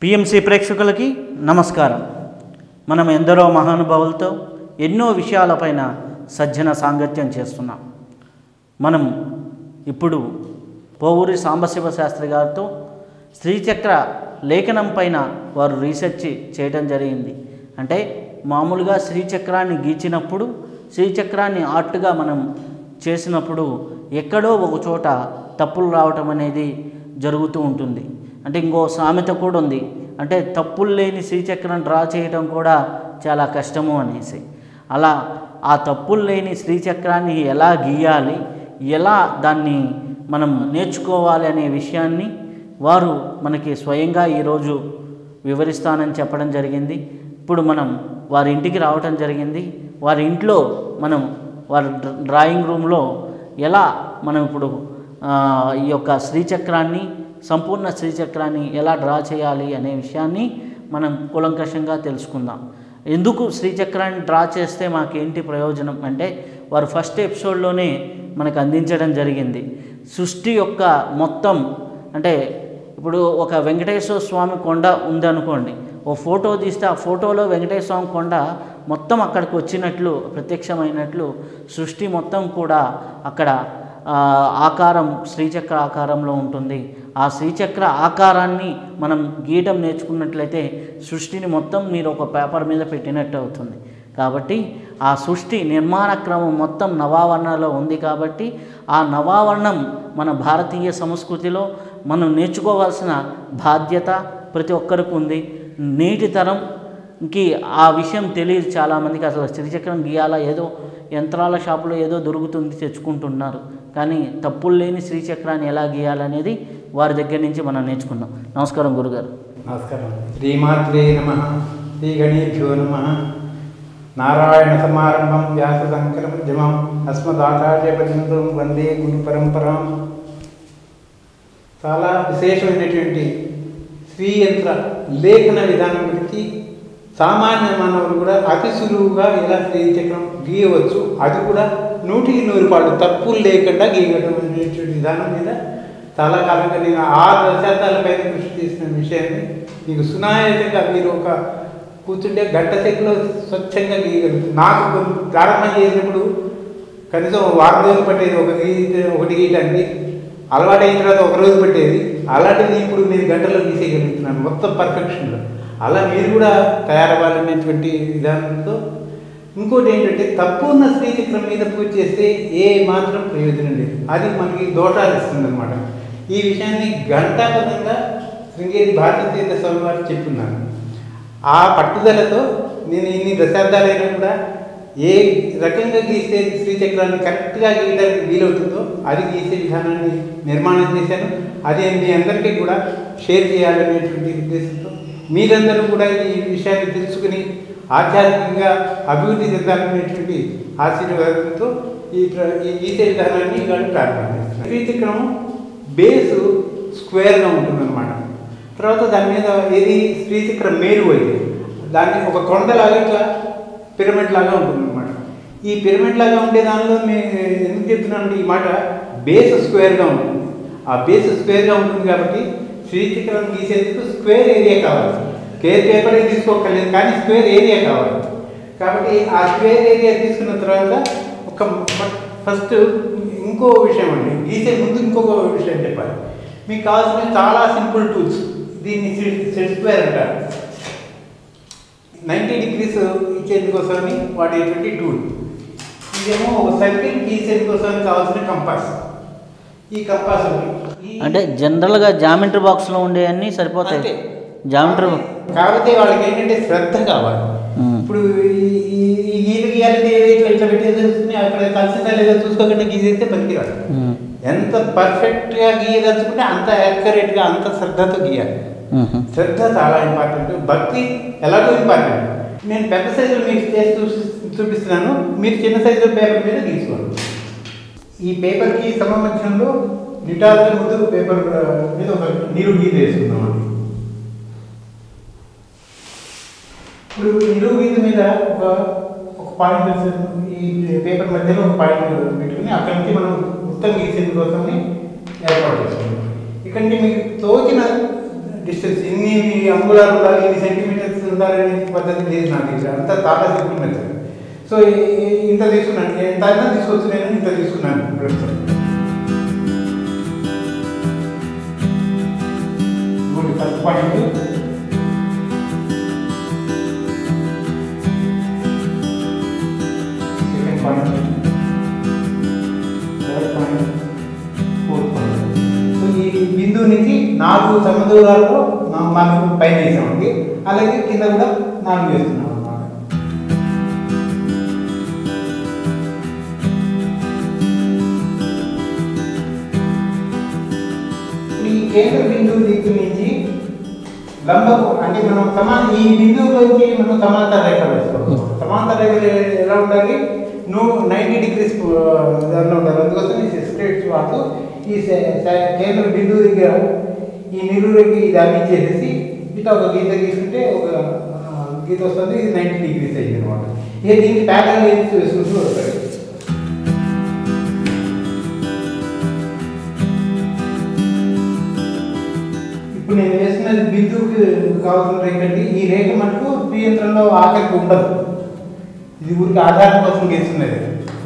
PMC ప్రేక్షకులకి నమస్కారం మనం ఎందరో మహానుభావులతో ఎన్నో విషయాలపైన సజ్జన సాంగత్యం చేస్తున్నాం మనం ఇప్పుడు పోవూరి సాంబశివ శాస్త్రి గారితో శ్రీచక్ర లేఖనం పైన వారు రీసెర్చ్ చేయడం జరిగింది అంటే మామూలుగా శ్రీచక్రాన్ని గీచినప్పుడు శ్రీచక్రాన్ని ఆర్ట్గా మనం చేసినప్పుడు ఎక్కడో ఒక చోట తప్పులు రావటం అనేది జరుగుతూ ఉంటుంది అంటే ఇంకో సామెత కూడా ఉంది అంటే తప్పులు లేని శ్రీచక్రం డ్రా చేయడం కూడా చాలా కష్టము అనేసి అలా ఆ తప్పులు లేని శ్రీచక్రాన్ని ఎలా గీయాలి ఎలా దాన్ని మనం నేర్చుకోవాలి అనే విషయాన్ని వారు మనకి స్వయంగా ఈరోజు వివరిస్తానని చెప్పడం జరిగింది ఇప్పుడు మనం వారి ఇంటికి రావటం జరిగింది వారి ఇంట్లో మనం వారి డ్ర- డ్రాయింగ్ రూమ్లో ఎలా మనం ఇప్పుడు ఆ, ఈ యొక్క శ్రీచక్రాన్ని సంపూర్ణ శ్రీచక్రాన్ని ఎలా డ్రా చేయాలి అనే విషయాన్ని మనం కూలంకషంగా తెలుసుకుందాం ఎందుకు శ్రీచక్రాన్ని డ్రా చేస్తే మాకేంటి ప్రయోజనం అంటే వారు ఫస్ట్ ఎపిసోడ్లోనే మనకు అందించడం జరిగింది సృష్టి యొక్క మొత్తం అంటే ఇప్పుడు ఒక వెంకటేశ్వర స్వామి కొండ ఉందనుకోండి ఓ ఫోటో తీస్తే ఆ ఫోటోలో వెంకటేశ్వర స్వామి కొండ మొత్తం అక్కడికి వచ్చినట్లు ప్రత్యక్షమైనట్లు సృష్టి మొత్తం కూడా అక్కడ ఆ, ఆకారం శ్రీచక్ర ఆకారంలో ఉంటుంది ఆ శ్రీచక్ర ఆకారాన్ని మనం గీయడం నేర్చుకున్నట్లయితే సృష్టిని మొత్తం మీరు ఒక పేపర్ మీద పెట్టినట్టు అవుతుంది కాబట్టి ఆ సృష్టి నిర్మాణ క్రమం మొత్తం నవావర్ణలో ఉంది కాబట్టి ఆ నవావర్ణం మన భారతీయ సంస్కృతిలో మనం నేర్చుకోవాల్సిన బాధ్యత ప్రతి ఒక్కరికి ఉంది నేటి తరంకి ఆ విషయం తెలియదు చాలామందికి అసలు శ్రీచక్రం గీయాలా ఏదో యంత్రాల షాపులో ఏదో దొరుకుతుంది తెచ్చుకుంటున్నారు కానీ తప్పులు లేని శ్రీచక్రాన్ని ఎలా గీయాలనేది వారి దగ్గర నుంచి మనం నేర్చుకుందాం నమస్కారం గురుగారు నమస్కారం శ్రీమాత్రే నమ శ్రీ గణేభ్యో నమ నారాయణ సమారంభం వ్యాస శంకర మధ్యమం అస్మదాచార్య పర్యంతం వందే గురు పరంపరాం చాలా విశేషమైనటువంటి శ్రీయంత్ర లేఖన విధానం గురించి సామాన్య మానవులు కూడా అతి సులువుగా ఎలా శ్రీచక్రం గీయవచ్చు అది కూడా నూటికి నూరు పాటు తప్పులు లేకుండా గీయడం అనేటువంటి విధానం మీద చాలా కాలంగా నేను ఆరు దశాబ్దాల పైన కృషి చేసిన విషయాన్ని మీకు సునాయాసంగా మీరు ఒక కూర్చుంటే గంట సేపులో స్వచ్ఛంగా గీయగలుగుతుంది నాకు కొన్ని ప్రారంభం చేసినప్పుడు కనీసం వారం రోజులు పట్టేది ఒక గీత ఒకటి గీయటానికి అలవాటు అయిన తర్వాత ఒక రోజు పట్టేది అలాంటిది ఇప్పుడు నేను గంటలో గీసేయగలుగుతున్నాను మొత్తం పర్ఫెక్షన్లో అలా మీరు కూడా తయారవ్వాలనేటువంటి విధానంతో ఇంకోటి ఏంటంటే తప్పు ఉన్న శ్రీచక్రం మీద పూజ చేస్తే ఏ మాత్రం ప్రయోజనం లేదు అది మనకి దోషాలు ఇస్తుంది అనమాట ఈ విషయాన్ని ఘంటాపదంగా శృంగేరి భారతీయ స్వామి వారు చెప్పున్నారు ఆ పట్టుదలతో నేను ఇన్ని దశాబ్దాలైనా కూడా ఏ రకంగా గీస్తే శ్రీచక్రాన్ని కరెక్ట్గా గీయడానికి వీలవుతుందో అది గీసే విధానాన్ని నిర్మాణం చేశాను అది మీ అందరికీ కూడా షేర్ చేయాలనేటువంటి ఉద్దేశంతో మీరందరూ కూడా ఈ విషయాన్ని తెలుసుకుని ఆధ్యాత్మికంగా అభివృద్ధి చెందాలనేటువంటి ఆశీర్వాదంతో ఈ ప్ర- ఈ గీసే విధానాన్ని ఇవాళ ప్రారంభం చేస్తున్నాను శ్రీచక్రం బేసు స్క్వేర్గా ఉంటుందన్నమాట తర్వాత దాని మీద ఏది శ్రీచక్రం మేరు అయితే దాన్ని ఒక కొండలాగా ఇట్లా పిరమిడ్ లాగా ఉంటుందన్నమాట ఈ పిరమిడ్ లాగా ఉండే దానిలో మేము ఎందుకు చెప్తున్నానంటే ఈ మాట బేస్ స్క్వేర్గా ఉంటుంది ఆ బేస్ స్క్వేర్గా ఉంటుంది కాబట్టి శ్రీచక్రం గీసేందుకు స్క్వేర్ ఏరియా కావాలి కేర్ పేపరే తీసుకోకర్లేదు కానీ స్క్వేర్ ఏరియా కావాలి కాబట్టి ఆ స్క్వేర్ ఏరియా తీసుకున్న తర్వాత ఒక ఫస్ట్ ఇంకో విషయం అండి గీసే ముందు ఇంకొక విషయం చెప్పాలి మీకు కావాల్సిన చాలా సింపుల్ టూల్స్ దీన్ని సెట్ స్క్వేర్ అంటారు నైంటీ డిగ్రీస్ ఇచ్చేందుకోసమని వాడేటువంటి టూల్ ఇదేమో ఒక సర్కిల్ గీసేందుకోసమని కావాల్సిన కంపాస్ ఈ కంపాస్ ఉంది. ఈ- అంటే జనరల్గా జామెట్రీ బాక్స్లో ఉండేవన్నీ సరిపోతాయి అంతే. జామెట్రీ కాకపోతే వాళ్ళకి ఏంటంటే శ్రద్ధ కావాలి మ్మ్. ఇప్పుడు ఈ- ఈ- ఈ గీత గీయాలంటే ఏదో ఇట్లా ఇట్లా పెట్టేసి చూసుకుని అక్కడ కలిసిందా లేదా చూసుకోకుండా గీసేస్తే పనికిరాదు మ్మ్. ఎంత పర్ఫెక్ట్గా గీయదలుచుకుంటే అంత యాక్యురేట్గా అంత శ్రద్ధతో గీయాలి మ్మ్. శ్రద్ధ చాలా ఇంపార్టెంట్ భక్తి ఎలాగో ఇంపార్టెంట్ నేను పెద్ద సైజులో మీకు చేసి చూసి చూపిస్తున్నాను మీరు చిన్న సైజు పేపర్ మీద తీసుకోండి ఈ పేపర్కి సమమధ్యంలో నిటారుగా ముందు పేపర్ మీద ఒక నీరు గీత వేసుకుందామండి ఇప్పుడు నిలువు గీత మీద ఒక ఒక పాయింట్ ఈ పేపర్ మధ్యలో ఒక పాయింట్ పెట్టుకుని అక్కడి నుంచి మనం మొత్తం గీసేందుకోసమని ఏర్పాటు చేసుకుంటాం ఇక్కడ నుంచి మీకు తోచిన డిస్టెన్స్ ఇన్ని అంగుళాలు ఉండాలి ఇన్ని సెంటీమీటర్స్ ఉండాలనే పద్ధతి లేదు నాకు ఇక్కడ అంతా తాటా సింపుల్ మెథడ్ సో ఈ- ఈ- ఇంత తీసుకున్నాను ఎంత అయినా తీసుకోవచ్చు నేను ఇంత తీసుకున్నాను ప్రస్తుతం first point second point third point fourth point so ఈ బిందువు నుంచి నాలుగు సముద్రాలలో మనం పైన వేసామండి అలాగే కింద కూడా నాలుగు వేస్తున్నాం అన్నమాట ఇప్పుడు ఈ కేంద్ర బిందువు దిక్కు నుంచి లంబకు అంటే మనం సమాన ఈ బిందువులోకి మనం సమాంతర రేఖ వేస్తాం సమాంతర రేఖ ఎలా ఉండాలి నువ్వు నైంటీ డిగ్రీస్ దానిలో ఉండాలి అందుకోసం ఈ స్ట్రేట్ వాడుతూ ఈ స- స- కేంద్ర బిందువు దగ్గర ఈ నిలువుకి ఇది అందించేసేసి ఇట్లా ఒక గీత గీసుకుంటే ఒక ఆ, గీత వస్తుంది ఇది నైంటీ డిగ్రీస్ అయింది అనమాట ఇక దీనికి ప్యాటర్న్ వేసుకుంటూ వస్తాడు ఇప్పుడు నేను వేసిన బిందువుకి కావాల్సిన రేఖ అండి ఈ రేఖ మటుకు పి యంత్రంలో ఆఖరికి ఉండదు ఇది ఊరికి ఆధారం కోసం గీస్తున్నది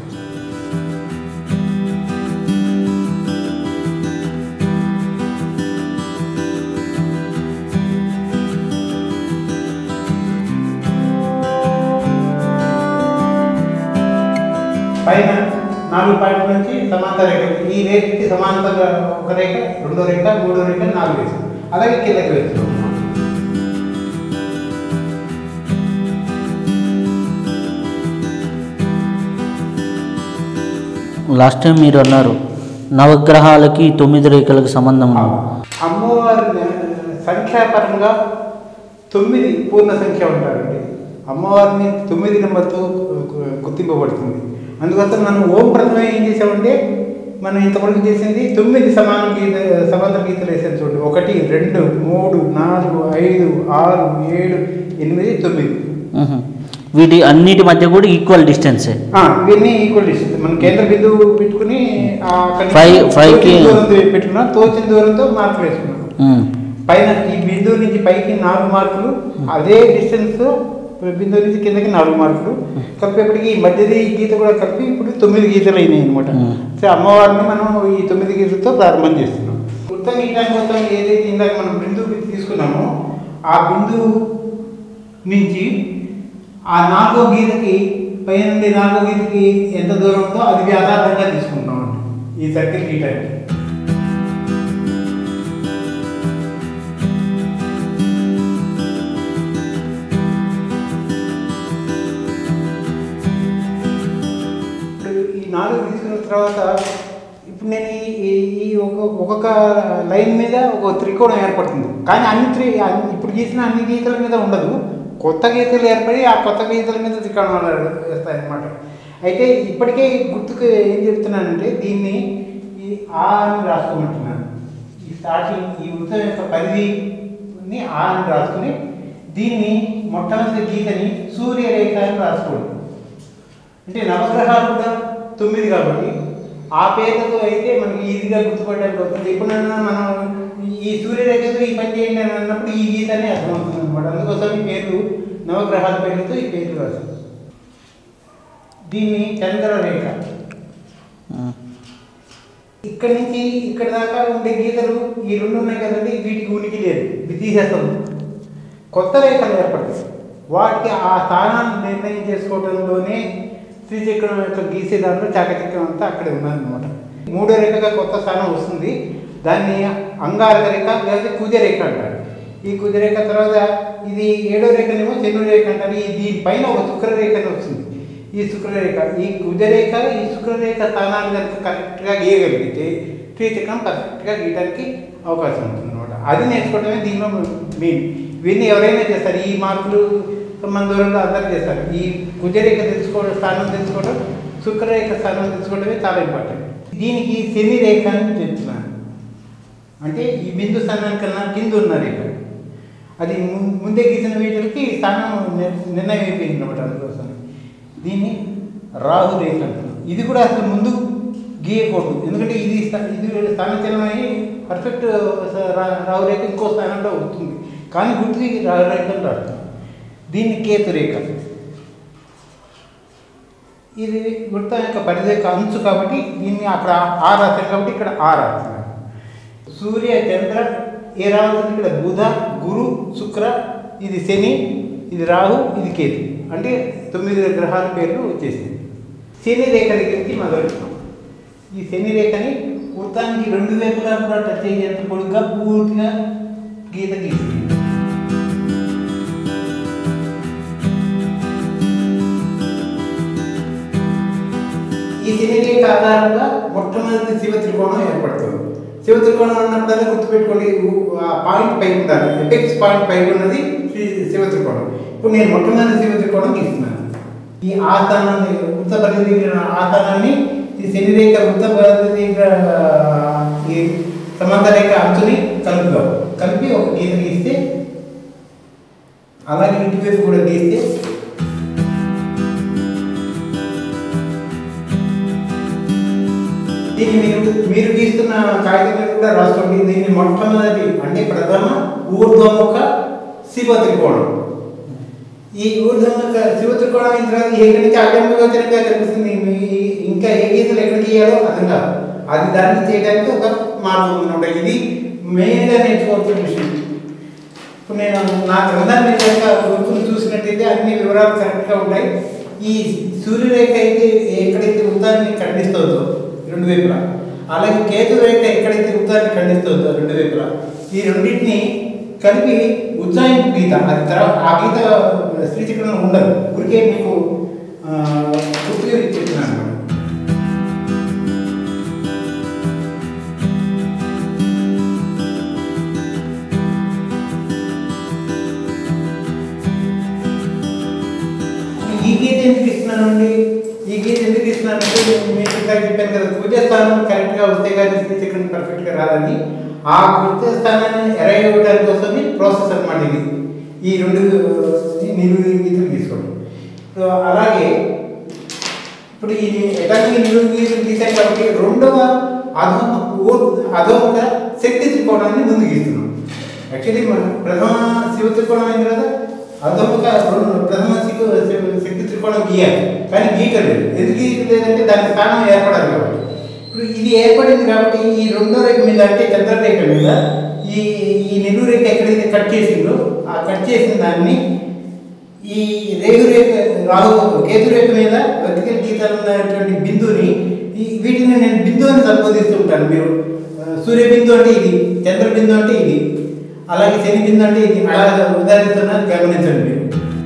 పైన నాలుగు పాయింట్ల నుంచి సమాంతర రేఖ ఈ రేఖకి సమాంతర ఒక రేఖ రెండో రేఖ మూడో రేఖ నాలుగు వేసాం అలాగే కిందకి వేస్తున్నాం లాస్ట్ టైం మీరు అన్నారు నవగ్రహాలకి తొమ్మిది రేఖలకు సంబంధం ఉంది అమ్మవారి సంఖ్యాపరంగా తొమ్మిది పూర్ణ సంఖ్య ఉంటారండి అమ్మవారిని తొమ్మిది నెంబర్తో గు- గుర్తింపబడుతుంది అందుకోసం మనం ఓం ప్రథమే ఏం చేసామంటే మనం ఇంతవరకు చేసింది తొమ్మిది సమాన గీత సమాంతర గీతలు వేసాను చూడండి ఒకటి రెండు మూడు నాలుగు ఐదు ఆరు ఏడు ఎనిమిది తొమ్మిది మ్హూ. వీటి అన్నిటి మధ్య కూడా ఈక్వల్ డిస్టెన్సే ఆ, ఇవన్నీ ఈక్వల్ డిస్టెన్స్ మనం కేంద్ర బిందువు పెట్టుకుని ఆ అక్కడి నుంచి Five- five కి- తోచిన దూరంతో పెట్టుకున్నాం తోచిన దూరంతో మార్కులు వేసుకున్నాం మ్. పైన ఈ బిందువు నుంచి పైకి నాలుగు మార్కులు అదే డిస్టెన్స్ బిందువు నుంచి కిందకి నాలుగు మార్కులు కలిపేపటికి ఈ మధ్యది గీత కూడా కలిపి ఇప్పుడు తొమ్మిది గీతలు అయినాయి అనమాట Hmm. సో అమ్మవారిని మనం ఈ తొమ్మిది గీతలతో ప్రారంభం చేస్తున్నాం మొత్తం గీయడానికి మొత్తం ఏదైతే ఇందాక మనం బిందువు తీసుకున్నామో ఆ బిందువు నుంచి ఆ నాలుగో గీతకి పై నుండి నాలుగో గీతకి ఎంత దూరం ఉందో అది వ్యాసార్థంగా తీసుకుంటాం ఈ సర్కిల్ గీయడానికి ఇప్పుడు ఈ నాలుగు తీసుకున్న తర్వాత ఇప్పుడు నేను ఈ- ఈ ఈ ఒక ఒక్కొక్క లైన్ మీద ఒక త్రికోణం ఏర్పడుతుంది కానీ అన్ని త్రి అన్ని- ఇప్పుడు గీసిన అన్ని గీతల మీద ఉండదు కొత్త గీతలు ఏర్పడి ఆ కొత్త గీతల మీద త్రికోణాలు వేస్తాయన్నమాట అయితే ఇప్పటికే ఈ గుర్తుకు ఏం చెప్తున్నానంటే దీన్ని ఈ ఆ అని రాసుకోమంటున్నాను ఈ స్టార్టింగ్ ఈ వృత్తం యొక్క పరిధిని ఆ అని రాసుకుని దీన్ని మొట్టమొదటి గీతని సూర్యరేఖ అని రాసుకోండి అంటే నవగ్రహాలు కూడా తొమ్మిది కాబట్టి ఆ పేర్లతో అయితే మనకి ఈజీగా గుర్తుపడడానికి అవుతుంది ఎప్పుడైనా మనం ఈ సూర్యరేఖతో ఈ పని చేయండి అని అన్నప్పుడు ఈ గీత అని అర్థమవుతుంది అనమాట అందుకోసం ఈ పేర్లు నవగ్రహాల పేర్లతో ఈ పేర్లు రాశారు దీన్ని చంద్రరేఖ మ్. ఇక్కడి నుంచి ఇక్కడ దాకా ఉండే గీతలు ఈ రెండు ఉన్నాయి కదండి వీటికి ఉనికి లేదు ఇది తీసేస్తాం కొత్త రేఖలు ఏర్పడతాయి వాటికి ఆ స్థానాన్ని నిర్ణయం చేసుకోవడంలోనే శ్రీచక్రం యొక్క గీసే దాంట్లో చాకచక్రం అంతా అక్కడే ఉన్నదన్నమాట మూడో రేఖగా కొత్త స్థానం వస్తుంది దాన్ని అంగారక రేఖ లేదా కుజరేఖ అంటారు ఈ కుజరేఖ తర్వాత ఇది ఏడో రేఖనేమో చంద్రుడి రేఖ అంటారు ఈ దీనిపైన ఒక శుక్రరేఖ అని వస్తుంది ఈ శుక్రరేఖ ఈ కుజరేఖ ఈ శుక్రరేఖ స్థానాన్ని కనుక కరెక్ట్గా గీయగలిగితే శ్రీచక్రం కరెక్ట్గా గీయడానికి అవకాశం ఉంటుంది అనమాట అది నేర్చుకోవడమే దీనిలో మెయిన్ ఇవన్నీ ఎవరైనా చేస్తారు ఈ మార్కులు మన దూరంలో అందరూ చేస్తారు ఈ కుజరేఖ తెలుసుకోవడం స్థానం తెలుసుకోవడం శుక్రరేఖ స్థానం తెలుసుకోవడమే చాలా ఇంపార్టెంట్ దీనికి శని రేఖ అని చెప్తున్నాను అంటే ఈ బిందు స్థానానికన్నా కింద ఉన్న రేఖ అది ము- ముందే గీసిన వీటికి స్థానం నిర్- నిర్ణయం అయిపోయింది అనమాట అందుకోసం దీన్ని రాహు రేఖ అంటున్నాం ఇది కూడా అసలు ముందు గీయకూడదు ఎందుకంటే ఇది స్థా- ఇది స్థానచలనం అయ్యి పర్ఫెక్ట్ రావు రేఖ ఇంకో స్థానంలో వస్తుంది కానీ గుర్తుకి రావు రేఖ అని రాదు దీన్ని కేతు రేఖ ఇది వృత్తం యొక్క పరిరేఖ అంచు కాబట్టి దీన్ని అక్కడ ఆ రాశారు కాబట్టి ఇక్కడ ఆ రాస్తున్నారు సూర్య చంద్ర ఏ రావుతుంది ఇక్కడ బుధ గురు శుక్ర ఇది శని ఇది రాహు ఇది కేతు అంటే తొమ్మిది గ్రహాల పేర్లు వచ్చేసింది శని రేఖ దగ్గరికి మొదలెట్టాం ఈ శని రేఖని వృత్తానికి రెండు వైపులా కూడా టచ్ అయ్యేంత పొడుగ్గా పూర్తిగా గీత గీసింది ఈ శని రేఖ ఆధారంగా మొట్టమొదటి శివ త్రికోణం ఏర్పడుతుంది శివ త్రికోణం అన్నప్పుడల్లా గుర్తుపెట్టుకోండి ఊ- ఆ పాయింట్ పై ఉండాలి ఎపెక్స్ పాయింట్ పై ఉన్నది శి- శివ త్రికోణం ఇప్పుడు నేను మొట్టమొదటి శివ త్రికోణం గీస్తున్నాను ఈ ఆస్థానాన్ని వృత్త పరిధి ఆస్థానాన్ని ఈ శని రేఖ వృత్త పరిధి ఈ సమాంత రేఖ అంచుని కలుపుదాం కలిపి ఒక గీత గీస్తే అలాగే ఇటువైపు కూడా గీస్తే దీన్ని మీరు మీరు గీస్తున్న కాగితం మీద కూడా రాసుకోండి దీన్ని మొట్టమొదటి అంటే ప్రథమ ఊర్ధ్వముఖ శివ త్రికోణం ఈ ఊర్ధ్వముఖ శివ త్రికోణం అయిన తర్వాత ఎక్కడి నుంచి అడ్డంగోచరంగా కనిపిస్తుంది మీ- ఇంకా ఏ గీతలు ఎక్కడ గీయాలో అర్థం కాదు అది దాన్ని చేయడానికి ఒక మార్గం ఉందన్నమాట ఇది మెయిన్గా నేర్చుకోవాల్సిన విషయం ఇప్పుడు నేను నా గ్రంథాన్ని మీద కనుక గుర్తులు చూసినట్టయితే అన్ని వివరాలు కరెక్ట్గా ఉంటాయి ఈ సూర్యరేఖ అయితే ఎక్కడైతే వృత్తాన్ని ఖండిస్తుందో రెండు వైపులా అలాగే కేతు రేఖ ఎక్కడైతే వృత్తాన్ని ఖండిస్తుందో రెండు వైపులా ఈ రెండింటిని కలిపి ఉజ్జాయింపు గీత అది తర్వాత ఆ గీత శ్రీచక్రంలో ఉండదు ఊరికే మీకు ఆ, గుర్తుగా చెప్తున్నాను అన్నమాట ఈ గీత ఎందుకు ఇస్తున్నానండి ఈ గీత ఎందుకు ఇస్తున్నానంటే నేను మీకు ఇందాక చెప్పాను కదా పూజ స్థానం కరెక్ట్గా వస్తే కానీ శ్రీచక్రం పర్ఫెక్ట్గా రాదని ఆ పూజ స్థానాన్ని ఎరైవ్ అవ్వడానికి కోసమే ప్రాసెస్ అన్నమాట ఇది ఈ రెండు నిలువు గీతలు తీసుకోండి సో అలాగే ఇప్పుడు ఈ ఎటాకి నిలువు గీతలు తీసాం కాబట్టి రెండవ అధోమ అధోముఖ శక్తి త్రికోణాన్ని ముందు గీస్తున్నాం యాక్చువల్లీ మన ప్రథమ శివ త్రికోణం అయిన తర్వాత అధోముఖ రెండు ప్రథమ శివ శివ- శక్తి త్రికోణం గీయాలి కానీ గీయలేదు ఎందుకు గీయలేదంటే దాని స్థానం ఏర్పడాలి కాబట్టి ఇప్పుడు ఇది ఏర్పడింది కాబట్టి ఈ రెండో రేఖ మీద అంటే చంద్రరేఖ మీద ఈ ఈ నిలువు రేఖ ఎక్కడైతే కట్ చేసిందో ఆ కట్ చేసిన దాన్ని ఈ రేగు రేఖ రాహు కేతు రేఖ మీద వర్టికల్ గీతాలు ఉన్నటువంటి బిందువుని ఈ వీటిని నేను బిందువు అని సంబోధిస్తూ ఉంటాను మీరు ఆ, సూర్య బిందు అంటే ఇది చంద్ర బిందు అంటే ఇది అలాగే శని బిందు అంటే ఇది అలా ఉదాహరిస్తున్నాను గమనించండి మీరు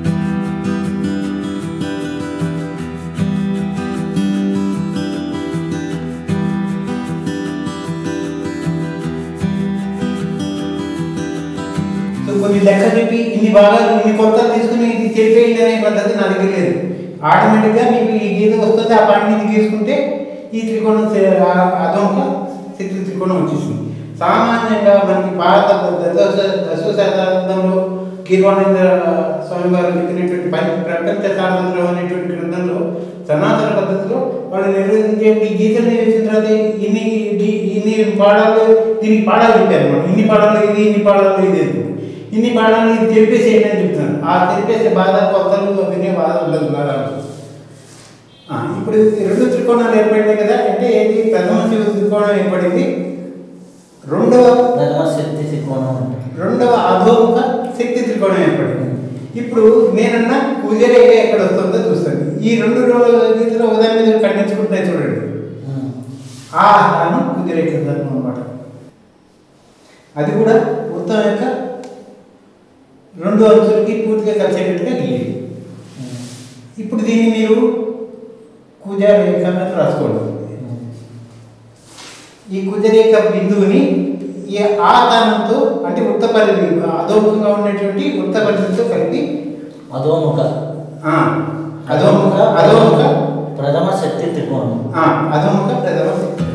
సో కొన్ని లెక్క చెప్పి ఇన్ని భాగాలు ఇన్ని కొలతలు తీసుకుని ఇది తెలిపేయండి అనే పద్ధతి నా దగ్గర లేదు ఆటోమేటిక్గా మీకు ఈ గీత వస్తుంది ఆ పాయింట్ నుంచి తీసుకుంటే ఈ త్రికోణం సే- ఆ- అదొక శక్తి త్రికోణం వచ్చేసింది సామాన్యంగా మనకి భారత దశ దశ శతాబ్దంలో కీర్వాణేంద్ర స్వామి గారు చెప్పినటువంటి పం- ప్రపంచ స్వాతంత్రం అనేటువంటి గ్రంథంలో సనాతన పద్ధతిలో వాళ్ళు నిర్వహించే ఈ గీతల్ని వేసిన తర్వాత ఇన్ని డి- ఇన్ని పాడాలు దీనికి పాడాలు చెప్పారు అనమాట ఇన్ని పాడాలు ఇది ఇన్ని పాడాలు ఇది అని. ఇన్ని పాడాలు ఇది తెలిపేసేయండి అని చెప్తున్నాను ఆ తెలిపేసే బాధ కొత్తలు వినే బాధ ఉండదు బాగా ఆ, ఇప్పుడు ఈ రెండు త్రికోణాలు ఏర్పడినాయి కదా అంటే ఏంటి ప్రథమ శివ త్రికోణం ఏర్పడింది రెండవ ప్రథమ శక్తి త్రికోణం అంటే రెండవ అధోముఖ శక్తి త్రికోణం ఏర్పడింది ఇప్పుడు నేనన్నా కుజరేఖ ఎక్కడ వస్తుందో చూస్తాను ఈ రెండు రోజుల గీతలో ఉదయం మీద ఖండించుకుంటున్నాయి చూడండి ఉమ్. ఆ స్థానం కుజరేఖ ధర్మం అనమాట అది కూడా వృత్తం యొక్క రెండు అంచులకి పూర్తిగా కలిసేటట్టుగా గీయండి ఉమ్. ఇప్పుడు దీన్ని మీరు కుజరేఖ అని రాసుకోండి ఉమ్. ఈ కుజరేఖ బిందువుని ఈ ఆ స్థానంతో అంటే వృత్త పరిధి అధోముఖంగా ఉన్నటువంటి వృత్త పరిధితో కలిపి అధోముఖ ఆ, అధోముఖ అధోముఖ ప్రథమ శక్తి త్రికోణం ఆ, అధోముఖ ప్రథమ శక్తి.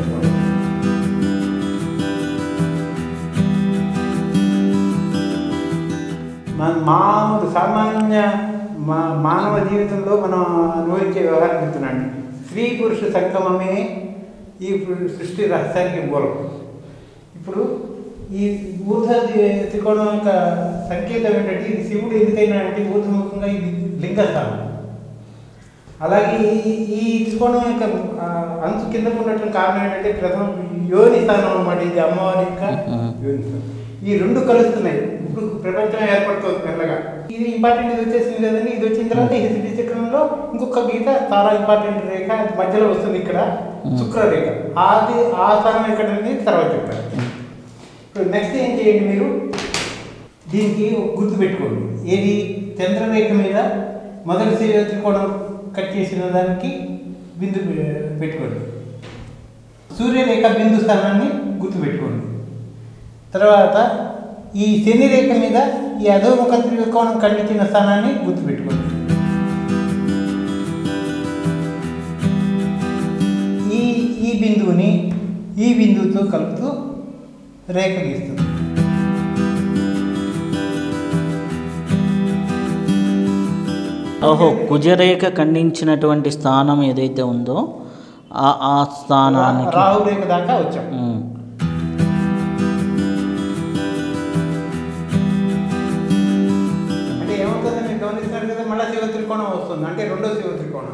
మన మామూలు సామాన్య మా మానవ జీవితంలో మనం అనుభవించే వ్యవహారం చెప్తున్నాను స్త్రీ పురుష సంగమమే ఈ సృష్టి రహస్యానికి మూలం ఇప్పుడు ఈ ఊర్ధ ది- త్రికోణం యొక్క సంకేతం ఏంటంటే ఇది శివుడు ఎందుకైనా అంటే ఊర్ధముఖంగా ఇది లింగస్థానం అలాగే ఈ ఈ త్రికోణం యొక్క ఆ, అంచు కింద ఉన్నటువంటి కారణం ఏంటంటే ప్రథమ యోని స్థానం అన్నమాట ఇది అమ్మవారి యొక్క మ్మ్. యోని స్థానం. ఈ రెండు కలుస్తున్నాయి ఇప్పుడు ప్రపంచం ఏర్పడుతుంది మెల్లగా ఇది ఇంపార్టెంట్ ఇది వచ్చేసింది కదండి ఇది వచ్చిన తర్వాత ఈ శ్రీ చక్రంలో ఇంకొక గీత చాలా ఇంపార్టెంట్ రేఖ అది మధ్యలో వస్తుంది ఇక్కడ శుక్ర రేఖ అది ఆ స్థానం ఎక్కడ అనేది తర్వాత చెప్తారు ఇప్పుడు నెక్స్ట్ ఏం చేయండి మీరు దీనికి ఒక గుర్తు పెట్టుకోండి ఏది చంద్రరేఖ మీద మొదటి శ్రీ త్రికోణం కట్ చేసిన దానికి బిందు పె- పెట్టుకోండి సూర్యరేఖ బిందు స్థానాన్ని గుర్తు పెట్టుకోండి తర్వాత ఈ శని రేఖ మీద ఈ అధోముఖ త్రికోణం ఖండించిన స్థానాన్ని గుర్తు పెట్టుకోండి ఈ ఈ బిందువుని ఈ బిందువుతో కలుపుతూ రేఖ గీస్తుంది ఓహో కుజరేఖ ఖండించినటువంటి స్థానం ఏదైతే ఉందో ఆ ఆ స్థానానికి రాహు రేఖ దాకా వచ్చాం ఉమ్. అంటే ఏమవుతుందని మీరు గమనిస్తున్నారు కదా మళ్ళీ శివ త్రికోణం వస్తుంది అంటే రెండో శివ త్రికోణం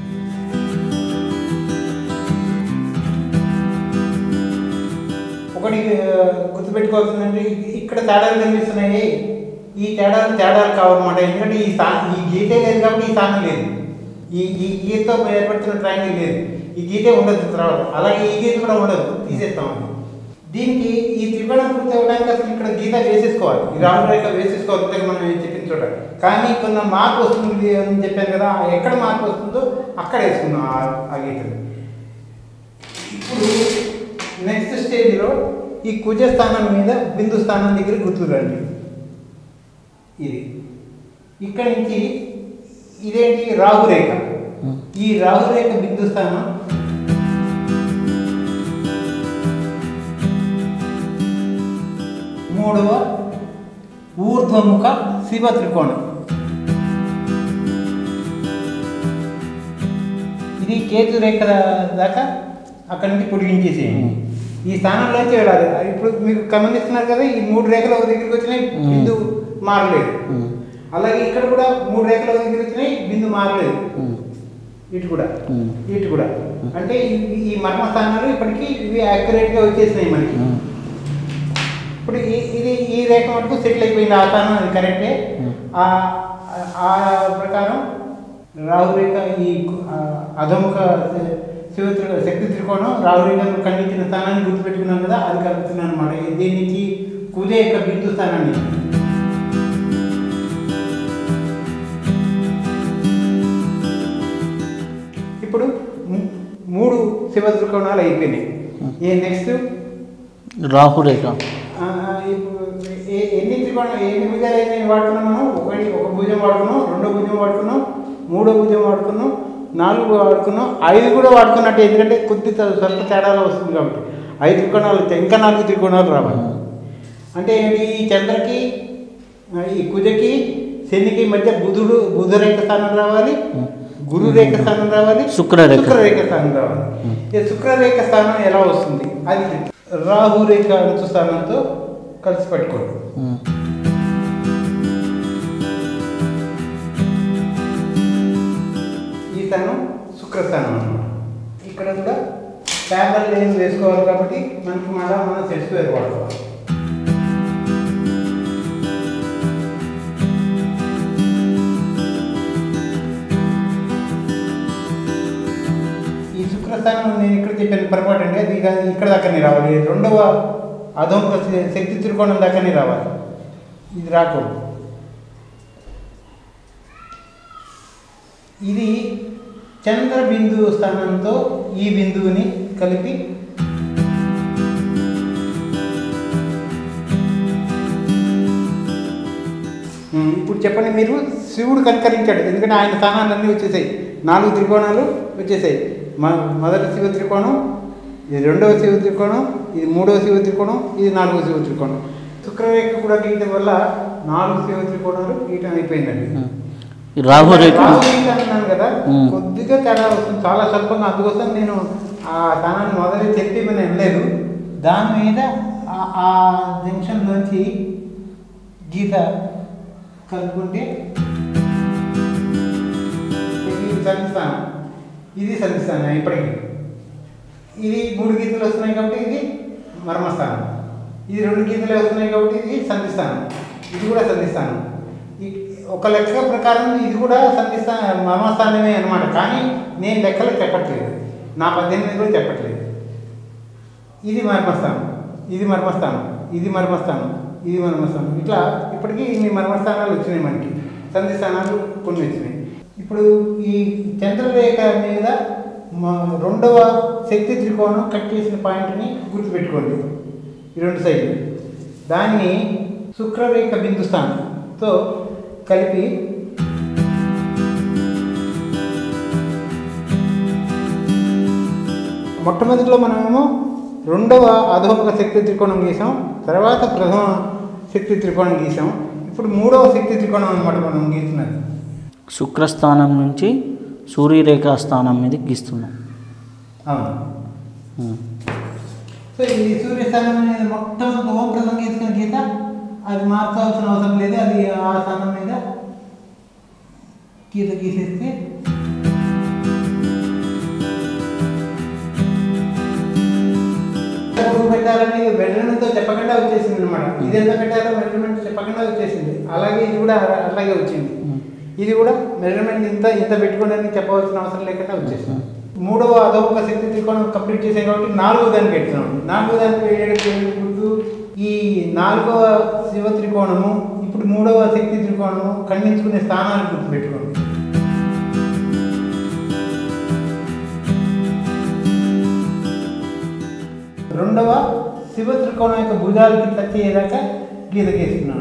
ఒకటి ఆ, గుర్తుపెట్టుకోవాల్సిందంటే ఇ- ఇక్కడ తేడాలు కనిపిస్తున్నాయి ఈ తేడాలు తేడాలు కావన్నమాట ఎందుకంటే ఈ స్థా ఈ గీతే లేదు కాబట్టి ఈ స్థానం లేదు ఈ ఈ గీతతో ఏర్పడుతున్న ట్రయాంగిల్ లేదు ఈ గీతే ఉండదు తర్వాత అలాగే ఈ గీత కూడా ఉండదు తీసేస్తాం అది. దీనికి ఈ త్రికోణం పూర్తి అవ్వడానికి అసలు ఇక్కడ గీత వేసేసుకోవాలి ఈ రాహుల్ రేఖ వేసేసుకోవాలి ఇంతకు మనం చెప్పిన చోట కానీ కొంత మార్పు వస్తుంది అని చెప్పాను కదా ఆ ఎక్కడ మార్పు వస్తుందో అక్కడ వేసుకున్నాం ఆ- ఆ గీతను ఇప్పుడు నెక్స్ట్ స్టేజ్లో ఈ కుజ స్థానం మీద బిందు స్థానం దగ్గర గుర్తురండి ఇది ఇక్కడి నుంచి ఇదేంటి రాహురేఖ ఈ రాహురేఖ బిందు స్థానం మూడవ ఊర్ధ్వముఖ శివ త్రికోణం ఇది కేతు రేఖ దాకా అక్కడి నుంచి పొడిగించేసేయండి ఈ స్థానంలోంచి వెళ్ళాలి అది ఇప్పుడు మీరు గమనిస్తున్నారు కదా ఈ మూడు రేఖలు ఒక దగ్గరికి వచ్చినాయి మ్మ్. బిందు మారలేదు ఉమ్. అలాగే ఇక్కడ కూడా మూడు రేఖలు ఒక దగ్గరికి వచ్చినాయి బిందు మారలేదు ఉమ్. ఇటు కూడా ఉమ్. ఇటు కూడా అంటే ఈ- ఈ మర్మ స్థానాలు ఇప్పటికీ ఇవి యాక్యురేట్గా వచ్చేసినాయి మనకి ఉమ్. ఇప్పుడు ఈ- ఇది ఈ రేఖ మటుకు సెటిల్ అయిపోయింది ఆ స్థానం అది కరెక్టే Hmm. ఆ ఆ ప్రకారం రాహు రేఖ ఈ ఆ, అధముఖ శివ త్రి- శక్తి త్రికోణం రాహు రేఖను ఖండించిన స్థానాన్ని గుర్తుపెట్టుకున్నాం కదా అది కలుపుతున్నాను అనమాట దీని నుంచి కుజ యొక్క బిందు స్థానాన్ని ఇప్పుడు ము- మూడు శివ త్రికోణాలు అయిపోయినాయి ఏ నెక్స్ట్ రాహురేఖ ఆ, ఇప్పుడు ఏ- ఎన్ని త్రికోణం ఎన్ని భుజాలు అయితే వాడుకున్నాం మనం ఒకటి ఒక భుజం వాడుకున్నాం రెండో భుజం వాడుకున్నాం మూడో భుజం వాడుకున్నాం నాలుగు వాడుకున్నాం ఐదు కూడా వాడుకున్నట్టు ఎందుకంటే కొద్ది త- స్వల్ప తేడాలో వస్తుంది కాబట్టి ఐదు త్రికోణాలు వస్తాయి. ఇంకా నాలుగు త్రికోణాలు రావాలి అంటే ఏంటి ఈ చంద్రకి ఆ, ఈ కుజకి శనికి మధ్య బుధుడు బుధ రేఖ స్థానం రావాలి గురు రేఖ స్థానం రావాలి శుక్రరేఖ. శుక్రరేఖ స్థానం రావాలి ఈ శుక్రరేఖ స్థానం ఎలా వస్తుంది అది రాహు రేఖ అంచు స్థానంతో కలిసి పెట్టుకోండి ఉమ్. ఈ స్థానం శుక్రస్థానం అన్నమాట ఇక్కడ కూడా ప్యారల్ లైన్ వేసుకోవాలి కాబట్టి మనకి మళ్ళా మనం సెట్స్ వేరు వాడుకోవాలి ఈ శుక్రస్థానం నేను ఇక్కడ చెప్పాను పొరపాటు అండి అది ఇక- ఇక్కడ దాకానే రావాలి రెండవ అధోముఖ శ- శక్తి త్రికోణం దాకానే రావాలి ఇది రాకూడదు ఇది చంద్ర బిందువు స్థానంతో ఈ బిందువుని కలిపి ఉమ్, ఇప్పుడు చెప్పండి మీరు శివుడు కనికరించాడు ఎందుకంటే ఆయన స్థానాలన్నీ వచ్చేసాయి నాలుగు త్రికోణాలు వచ్చేసాయి మ- మొదటి శివ త్రికోణం ఇది రెండవ శివ త్రికోణం ఇది మూడవ శివ త్రికోణం ఇది నాలుగవ శివ త్రికోణం శుక్రరేఖ కూడా గీయడం వల్ల నాలుగు శివ త్రికోణాలు గీయటం అయిపోయిందండి ఉమ్. ఈ రాహురేఖ రాహు రేఖ అన్నాను కదా మ్మ్. కొద్దిగా తేడా వస్తుంది చాలా స్వల్పంగా అందుకోసం నేను ఆ స్థానాన్ని మొదలు చెప్పి మనం వెళ్ళలేదు దాని మీద ఆ జంక్షన్లోంచి గీత కలుపుకుంటే ఇది సంధిస్తాను ఇది సంధిస్తాను ఇప్పటికీ ఇది మూడు గీతలు వస్తున్నాయి కాబట్టి ఇది మర్మస్థానం ఇది రెండు గీతలు వస్తున్నాయి కాబట్టి ఇది సంధిస్తాను ఇది కూడా సంధిస్తాను ఈ- ఒక లెక్క ప్రకారం ఇది కూడా సంధిస్తా మర్మస్థానమే అనమాట కానీ నేను లెక్కలు చెప్పట్లేదు నా పద్దెనిమిది కూడా చెప్పట్లేదు ఇది మర్మస్థానం ఇది మర్మస్థానం ఇది మర్మస్థానం ఇది మర్మస్థానం ఇట్లా ఇప్పటికీ ఇన్ని మర్మస్థానాలు వచ్చినాయి మనకి సంధి స్థానాలు కొన్ని వచ్చినాయి ఇప్పుడు ఈ చంద్రరేఖ మీద మ- రెండవ శక్తి త్రికోణం కట్ చేసిన పాయింట్ని గుర్తుపెట్టుకోండి ఈ రెండు సైడ్లు దాన్ని శుక్రరేఖ బిందు స్థానంతో కలిపి మొట్టమొదటిలో మనమేమో రెండవ అధోముఖ శక్తి త్రికోణం గీసాం తర్వాత ప్రథమ శక్తి త్రికోణం గీసాం ఇప్పుడు మూడవ శక్తి త్రికోణం అనమాట మనం గీస్తున్నది శుక్రస్థానం నుంచి సూర్యరేఖా స్థానం మీద గీస్తున్నాం అవును ఉమ్. సో ఈ సూర్యస్థానం అనేది మొత్తం ఓం ప్రథమ గీసుకున్న గీత అది మార్చాల్సిన అవసరం లేదు అది ఆ స్థానం మీద గీత గీసేస్తే ఎప్పుడు పెట్టాలని మెజర్మెంట్తో చెప్పకుండా వచ్చేసింది అనమాట ఇది ఎంత పెట్టాలో మెజర్మెంట్ చెప్పకుండా వచ్చేసింది అలాగే ఇది కూడా అలా- అలాగే వచ్చింది ఉమ్. ఇది కూడా మెజర్మెంట్ ఇంత ఇంత పెట్టుకోండి అని చెప్పవలసిన అవసరం లేకుండా వచ్చేసింది మూడవ అదొక శక్తి త్రికోణం కంప్లీట్ చేసాం కాబట్టి నాలుగో దానికి పెడుతున్నాం నాలుగో దానికి వేయడానికి ముందు ఈ నాలుగవ శివ త్రికోణము ఇప్పుడు మూడవ శక్తి త్రికోణము ఖండించుకునే స్థానాన్ని గుర్తుపెట్టుకోండి రెండవ శివ త్రికోణం యొక్క భుజాలకి టచ్ అయ్యేదాకా గీత గీస్తున్నాను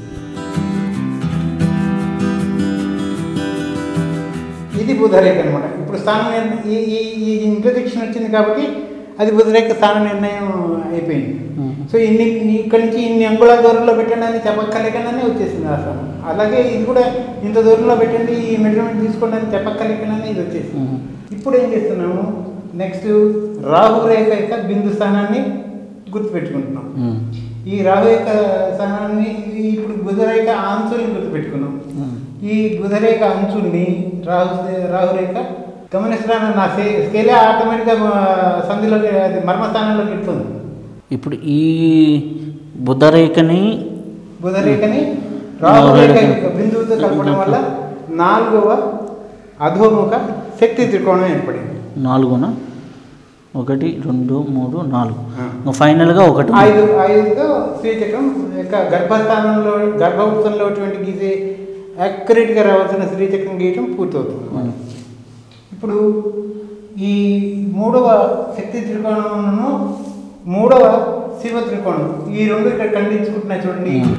ఇది బుధరేఖ అనమాట ఇప్పుడు స్థాన నిర్ణయం ఈ ఈ ఈ ఇంటర్సెక్షన్ వచ్చింది కాబట్టి అది బుధరేఖ స్థాన నిర్ణయం అయిపోయింది మ్మ్. సో ఇన్ని ఇక్కడి నుంచి ఇన్ని అంగుళాల దూరంలో పెట్టండి అని చెప్పక్కలేకనే వచ్చేసింది ఆ స్థానం అలాగే ఇది కూడా ఇంత దూరంలో పెట్టండి ఈ మెజర్మెంట్ తీసుకోండి అని చెప్పక్కలేకనే ఇది వచ్చేసింది మ్మ్. ఇప్పుడు ఏం చేస్తున్నాము నెక్స్ట్ రాహురేఖ యొక్క బిందు స్థానాన్ని గుర్తుపెట్టుకుంటున్నాం ఉమ్. ఈ రాహురేఖ స్థానాన్ని ఈ ఇప్పుడు బుధరేఖ అంచుల్ని గుర్తుపెట్టుకున్నాం ఉమ్. ఈ బుధరేఖ అంచుల్ని రాహు రాహురేఖ గమనిస్తున్నాను నా స్కే స్కేలే ఆటోమేటిక్గా సంధిలోకి అది మర్మస్థానంలోకి ఇస్తుంది ఇప్పుడు ఈ బుధరేఖని బుధరేఖని రాహురేఖ యొక్క బిందువుతో కలపడం వల్ల నాలుగవ అధోముఖ శక్తి త్రికోణం ఏర్పడింది నాలుగున ఒకటి రెండు మూడు నాలుగు ఆ. ఇంకా ఫైనల్గా ఒకటి ఉంది. ఐదు ఐదుతో శ్రీచక్రం యొక్క గర్భస్థానంలో గర్భవృత్తంలో అటువంటి గీసే యాక్యురేట్గా రావాల్సిన శ్రీచక్రం గీయటం పూర్తవుతుంది ఉమ్. ఇప్పుడు ఈ మూడవ శక్తి త్రికోణమును మూడవ శివ త్రికోణం ఈ రెండు ఇక్కడ ఖండించుకుంటున్నాయి చూడండి ఉమ్.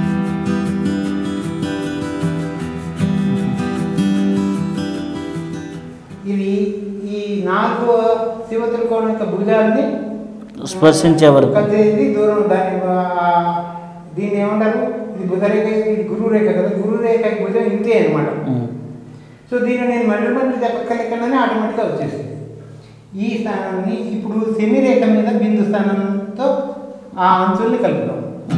ఇది ఈ నాలుగవ శివ త్రికోణం యొక్క భుజాన్ని స్పర్శించే వరకు ఇది దూరం దాని ఆ, దీన్ని ఏమంటారు ఇది బుధరేఖ ఇది గురువు రేఖ కదా గురువు రేఖ భుజం ఇంతే అనమాట ఉమ్. సో దీన్ని నేను మెజర్మెంట్ చెప్పగలిగానే ఆటోమేటిక్గా వచ్చేసింది ఈ స్థానాన్ని ఇప్పుడు శని రేఖ మీద బిందు స్థానంతో ఆ అంచుల్ని కలుపుతాం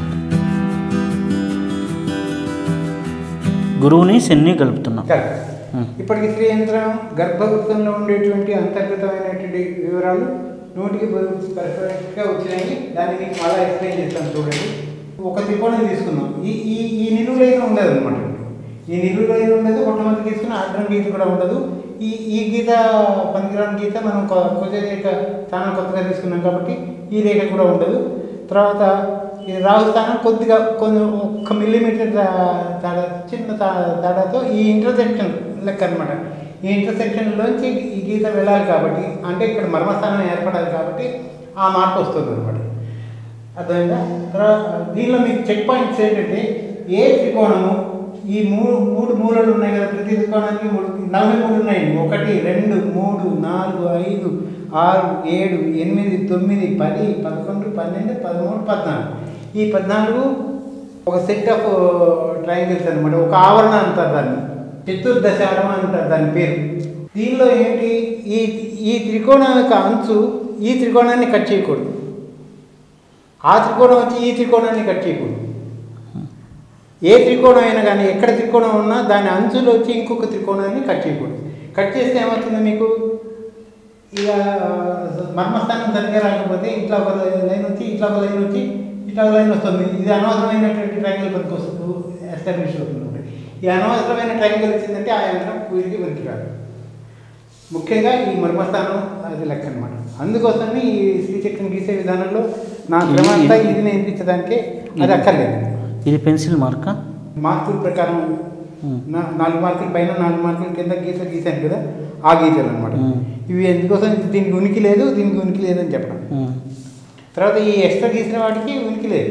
గురువుని శని కలుపుతున్నాం కరెక్ట్ ఉమ్. ఇప్పటికి స్త్రీ యంత్రం గర్భవృత్తంలో ఉండేటువంటి అంతర్గతమైనటువంటి వివరాలు నూటికి పర్ఫెక్ట్గా వచ్చినాయి దాన్ని మీకు మళ్ళీ ఎక్స్ప్లెయిన్ చేస్తాను చూడండి ఒక త్రికోణం తీసుకుందాం ఈ ఈ ఈ నిలువు లైన్ ఉండదు అనమాట ఈ నిలువు లైన్ ఉండదు మొట్టమొదటి తీసుకున్న అడ్డం గీత కూడా ఉండదు ఈ ఈ గీత పనికిరాని గీత మనం కొ- కొద్ది రేఖ స్థానం కొత్తగా తీసుకున్నాం కాబట్టి ఈ రేఖ కూడా ఉండదు తర్వాత ఈ రాహు స్థానం కొద్దిగా కొంచెం ఒక్క మిల్లీమీటర్ తేడా చిన్న తా- తేడాతో ఈ ఇంటర్సెక్షన్ లెక్క అనమాట ఈ ఇంటర్సెక్షన్లోంచి ఈ గీత వెళ్ళాలి కాబట్టి అంటే ఇక్కడ మర్మస్థానం ఏర్పడాలి కాబట్టి ఆ మార్పు వస్తుంది అనమాట అర్థమైందా తర్వాత దీనిలో మీకు చెక్ పాయింట్స్ ఏంటంటే ఏ త్రికోణము ఈ మూడు మూడు మూలలు ఉన్నాయి కదా ప్రతి త్రికోణానికి మూడు నలభై మూడు ఉన్నాయండి ఒకటి రెండు మూడు నాలుగు ఐదు ఆరు ఏడు ఎనిమిది తొమ్మిది పది పదకొండు పన్నెండు పదమూడు పద్నాలుగు ఈ పద్నాలుగు ఒక సెట్ ఆఫ్ ట్రయాంగిల్స్ అనమాట ఒక ఆవరణ అంటారు దాన్ని చతుర్దశారం అంటారు దాని పేరు దీనిలో ఏంటి ఈ ఈ త్రికోణం యొక్క అంచు ఈ త్రికోణాన్ని కట్ చేయకూడదు ఆ త్రికోణం వచ్చి ఈ త్రికోణాన్ని కట్ చేయకూడదు ఏ త్రికోణం అయినా కానీ ఎక్కడ త్రికోణం ఉన్నా దాని అంచులు వచ్చి ఇంకొక త్రికోణాన్ని కట్ చేయకూడదు కట్ చేస్తే ఏమవుతుంది మీకు ఇక మర్మస్థానం సరిగ్గా రాకపోతే ఇట్లా ఒక లైన్ వచ్చి ఇట్లా ఒక లైన్ వచ్చి ఇట్లా ఒక లైన్ వస్తుంది ఇది అనవసరమైనటువంటి ట్రయాంగిల్ పనికి వస్తుంది ఎస్టాబ్లిష్ అవుతుంది ఈ అనవసరమైన ట్రయాంగిల్ వచ్చిందంటే ఆ యంత్రం పూర్తిగా పనికిరాదు ముఖ్యంగా ఈ మర్మస్థానం అది లెక్క అనమాట అందుకోసమే ఈ శ్రీచక్రం గీసే విధానంలో నా క్రమ అంతా ఇది నేర్పించడానికి అది అక్కర్లేదు ఇది పెన్సిల్ మార్కా మార్కుల ప్రకారం నా- నాలుగు మార్కుల పైన నాలుగు మార్కుల కింద గీతలు గీసాను కదా ఆ గీతలు అనమాట మ్మ్. ఇవి ఎందుకోసం దీనికి ఉనికి లేదు దీనికి ఉనికి లేదని చెప్పడం తర్వాత ఈ ఎక్స్ట్రా గీసిన వాటికి ఉనికి లేదు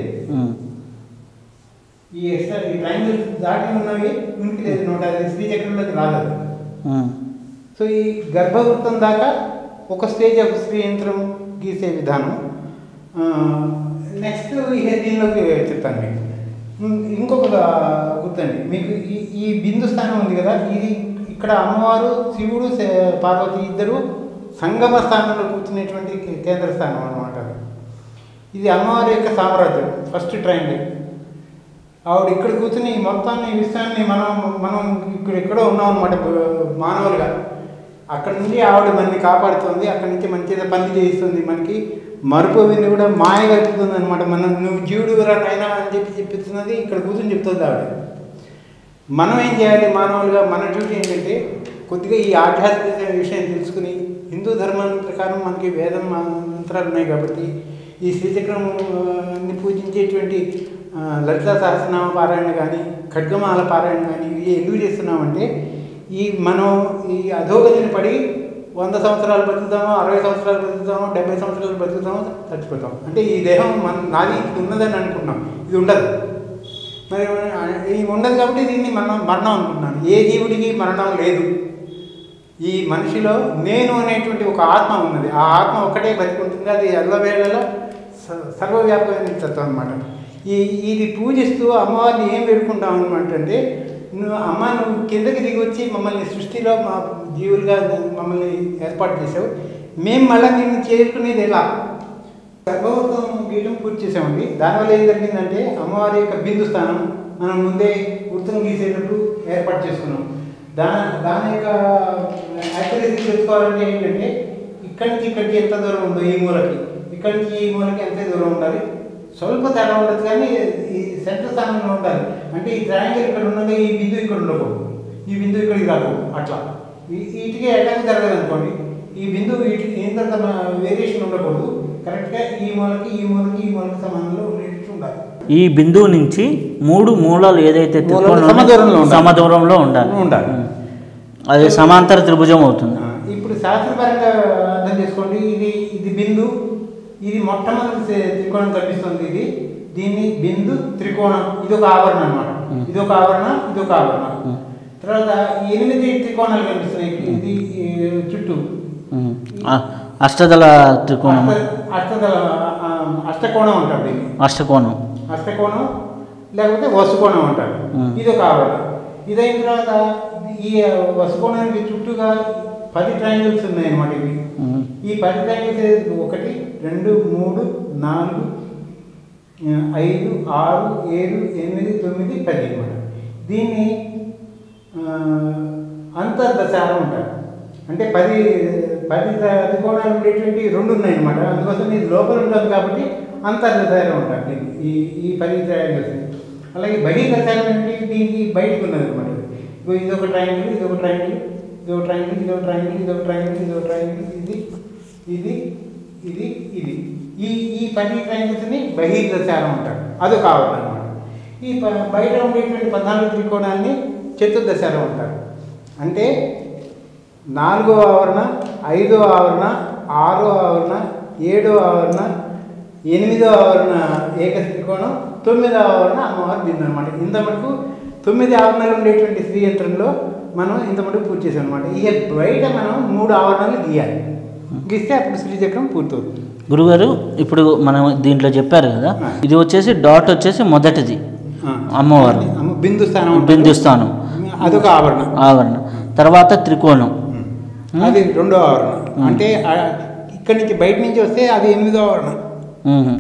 ఈ ఎక్స్ట్రా ఈ ట్రయాంగిల్ దాటి ఉన్నవి ఉనికి లేదు నూట యాభై శ్రీచక్రంలోకి రాలేదు సో ఈ గర్భవృత్తం దాకా ఒక స్టేజ్ ఆఫ్ స్త్రీ యంత్రం గీసే విధానం నెక్స్ట్ ఇక దీనిలోకి చెప్తాను మీకు ఉమ్, ఇంకొక గుర్తండి మీకు ఈ ఈ బిందు స్థానం ఉంది కదా ఇది ఇక్కడ అమ్మవారు శివుడు శ- పార్వతి ఇద్దరు సంగమ స్థానంలో కూర్చునేటువంటి కే- కేంద్ర స్థానం అన్నమాట అది. ఇది అమ్మవారి యొక్క సామ్రాజ్యం ఫస్ట్ ట్రైండ్ ఆవిడ ఇక్కడ కూర్చుని ఈ మొత్తాన్ని ఈ విషయాన్ని మనం మనం ఇక్కడ ఎక్కడో ఉన్నాం అనమాట మానవులుగా అక్కడ నుండి ఆవిడ మనల్ని కాపాడుతుంది అక్కడి నుంచి మంచిగా పని చేయిస్తుంది మనకి మరుపు విని కూడా మాయ కలుపుతుంది అనమాట మనం నువ్వు జీవుడు రా నాయనా అని చెప్పి చెప్పిస్తున్నది ఇక్కడ కూర్చొని చెప్తుంది ఆవిడ మనం ఏం చేయాలి మానవులుగా మన డ్యూటీ ఏంటంటే కొద్దిగా ఈ ఆధ్యాత్మిక విషయం తెలుసుకుని హిందూ ధర్మం ప్రకారం మనకి వేదం మంత్రాలు ఉన్నాయి కాబట్టి ఈ శ్రీచక్రం ఆ, ని పూజించేటువంటి ఆ, లలితా సహస్రనామ పారాయణ కానీ ఖడ్గమాల పారాయణ కానీ ఇవి ఎందుకు చేస్తున్నామంటే ఈ మనం ఈ అధోగతిని పడి వంద సంవత్సరాలు బతుకుతామో అరవై సంవత్సరాలు బతుకుతామో డెబ్బై సంవత్సరాలు బతుకుతామో చచ్చిపోతాం అంటే ఈ దేహం మన నాది ఇది ఉన్నదని అనుకున్నాం ఇది ఉండదు మరి ఈ ఉండదు కాబట్టి దీన్ని మనం మరణం అనుకుంటున్నాను ఏ జీవుడికి మరణం లేదు ఈ మనిషిలో నేను అనేటువంటి ఒక ఆత్మ ఉన్నది ఆ ఆత్మ ఒక్కటే బతికుంటుంది అది ఎల్లవేళలో స- సర్వవ్యాపకమైన తత్వం అనమాట ఈ ఇది పూజిస్తూ అమ్మవారిని ఏం వేడుకుంటాం అనమాట అంటే నువ్వు అమ్మ నువ్వు కిందకి దిగి వచ్చి మమ్మల్ని సృష్టిలో మా జీవులుగా మమ్మల్ని ఏర్పాటు చేసావు మేము మళ్ళీ నిన్ను చేరుకునేది ఎలా గర్భవతం గీయడం పూర్తి చేసామండి దానివల్ల ఏం జరిగిందంటే అమ్మవారి యొక్క బిందు స్థానం మనం ముందే వృత్తం గీసేటప్పుడు ఏర్పాటు చేసుకున్నాం దాని దాని యొక్క యాక్యురసీ తెలుసుకోవాలంటే ఏంటంటే ఇక్కడి నుంచి ఇక్కడికి ఎంత దూరం ఉందో ఈ మూలకి ఇక్కడి నుంచి ఈ మూలకి ఎంత దూరం ఉండాలి స్వల్ప తేడా ఉండదు కానీ ఈ సెంటర్ స్థానంలో ఉండాలి అంటే ఈ ట్రయాంగిల్ ఇక్కడ ఉన్నది ఈ బిందు ఇక్కడ ఉండకూడదు ఈ బిందు ఇక్కడికి రాకూడదు అట్లా ఈ- వీటికి అటాక్ జరగదు అనుకోండి ఈ బిందువు వీటి ఇంత వేరియేషన్ ఉండకూడదు కరెక్ట్గా ఈ మూలకి ఈ మూలకి ఈ మూలకి సమానంలో ఉండేటట్టు ఉండాలి ఈ బిందువు నుంచి మూడు మూలాలు ఏదైతే మూలాలు త్రికోణం సమదూరంలో ఉండాలి. సమదూరంలో ఉండాలి ఉండాలి. ఉం. అది సమాంతర త్రిభుజం అవుతుంది ఆ, ఇప్పుడు శాస్త్రపరంగా అర్థం చేసుకోండి ఇది ఇది బిందు ఇది మొట్టమొదటి త్రి- త్రికోణం కనిపిస్తుంది ఇది దీన్ని బిందు త్రికోణం ఇది ఒక ఆవరణ అనమాట మ్. ఇది ఒక ఆవరణ ఇది ఒక ఆవరణ మ్. తర్వాత ఈ ఎనిమిది త్రికోణాలు కనిపిస్తున్నాయి ఇది ఈ చుట్టూ ఉం. ఆ- అష్టదళ త్రికోణం అష్ట- అష్టదళ ఆ, అష్టకోణం అంటారు దీన్ని అష్టకోణం అష్టకోణం లేకపోతే వసుకోణం అంటారు మ్. ఇది ఒక ఆవరణ ఇదైన తర్వాత ఈ వసుకోణానికి చుట్టూగా పది ట్రయాంగిల్స్ ఉన్నాయి అన్నమాట ఇవి ఉం. ఈ పది ట్రయాంగిల్స్ ఒకటి రెండు మూడు నాలుగు ఆ, ఐదు ఆరు ఏడు ఎనిమిది తొమ్మిది పది అన్నమాట దీన్ని ఆ, అంతర్దశారం అంటారు అంటే పది పది త- త్రికోణాలు ఉండేటువంటి రెండు ఉన్నాయి అనమాట అందుకోసం ఇది లోపల ఉంటుంది కాబట్టి అంతర్దశారం అంటారు దీన్ని ఈ ఈ పది ట్రయాంగిల్స్ అలాగే బహిర్దశారం అంటే దీనికి బయటకు ఉన్నది అనమాట ఇది ఒక ట్రయాంగిల్ ఇది ఒక ట్రయాంగిల్ ఇది ఒక ట్రయాంగిల్ ఇది ఒక ట్రయాంగిల్ ఇది ఒక ట్రయాంగిల్ ఇది ఒక ట్రయాంగిల్ ఇది ఇది ఇది ఇది ఈ ఈ పది ట్రయాంగిల్స్ని బహిర్దశారం అంటారు అదొక ఆవరణ అనమాట ఈ ప- బయట ఉండేటువంటి పద్నాలుగు త్రికోణాన్ని చతుర్దశారం అంటారు అంటే నాలుగో ఆవరణ ఐదో ఆవరణ ఆరో ఆవరణ ఏడో ఆవరణ ఎనిమిదో ఆవరణ ఏక త్రికోణం తొమ్మిదో ఆవరణ అమ్మవారి బిందు అనమాట ఇంత మటుకు తొమ్మిది ఆవరణలు ఉండేటువంటి స్త్రీ యంత్రంలో మనం ఇంత మటుకు పూర్తి చేసాం అనమాట ఇక బయట మనం మూడు ఆవరణలు గీయాలి గీస్తే అప్పుడు శ్రీచక్రం పూర్తవుతుంది గురుగారు ఇప్పుడు మనం దీంట్లో చెప్పారు కదా ఆ. ఇది వచ్చేసి డాట్ వచ్చేసి మొదటిది అమ్మవారు. అమ్మ బిందు స్థానం అంటారు. బిందు స్థానం అదొక ఆవరణ ఆవరణ తర్వాత త్రికోణం అది రెండో ఆవరణ అంటే ఆ, ఇక్కడి నుంచి బయట నుంచి వస్తే అది ఎనిమిదో ఆవరణ ఉం.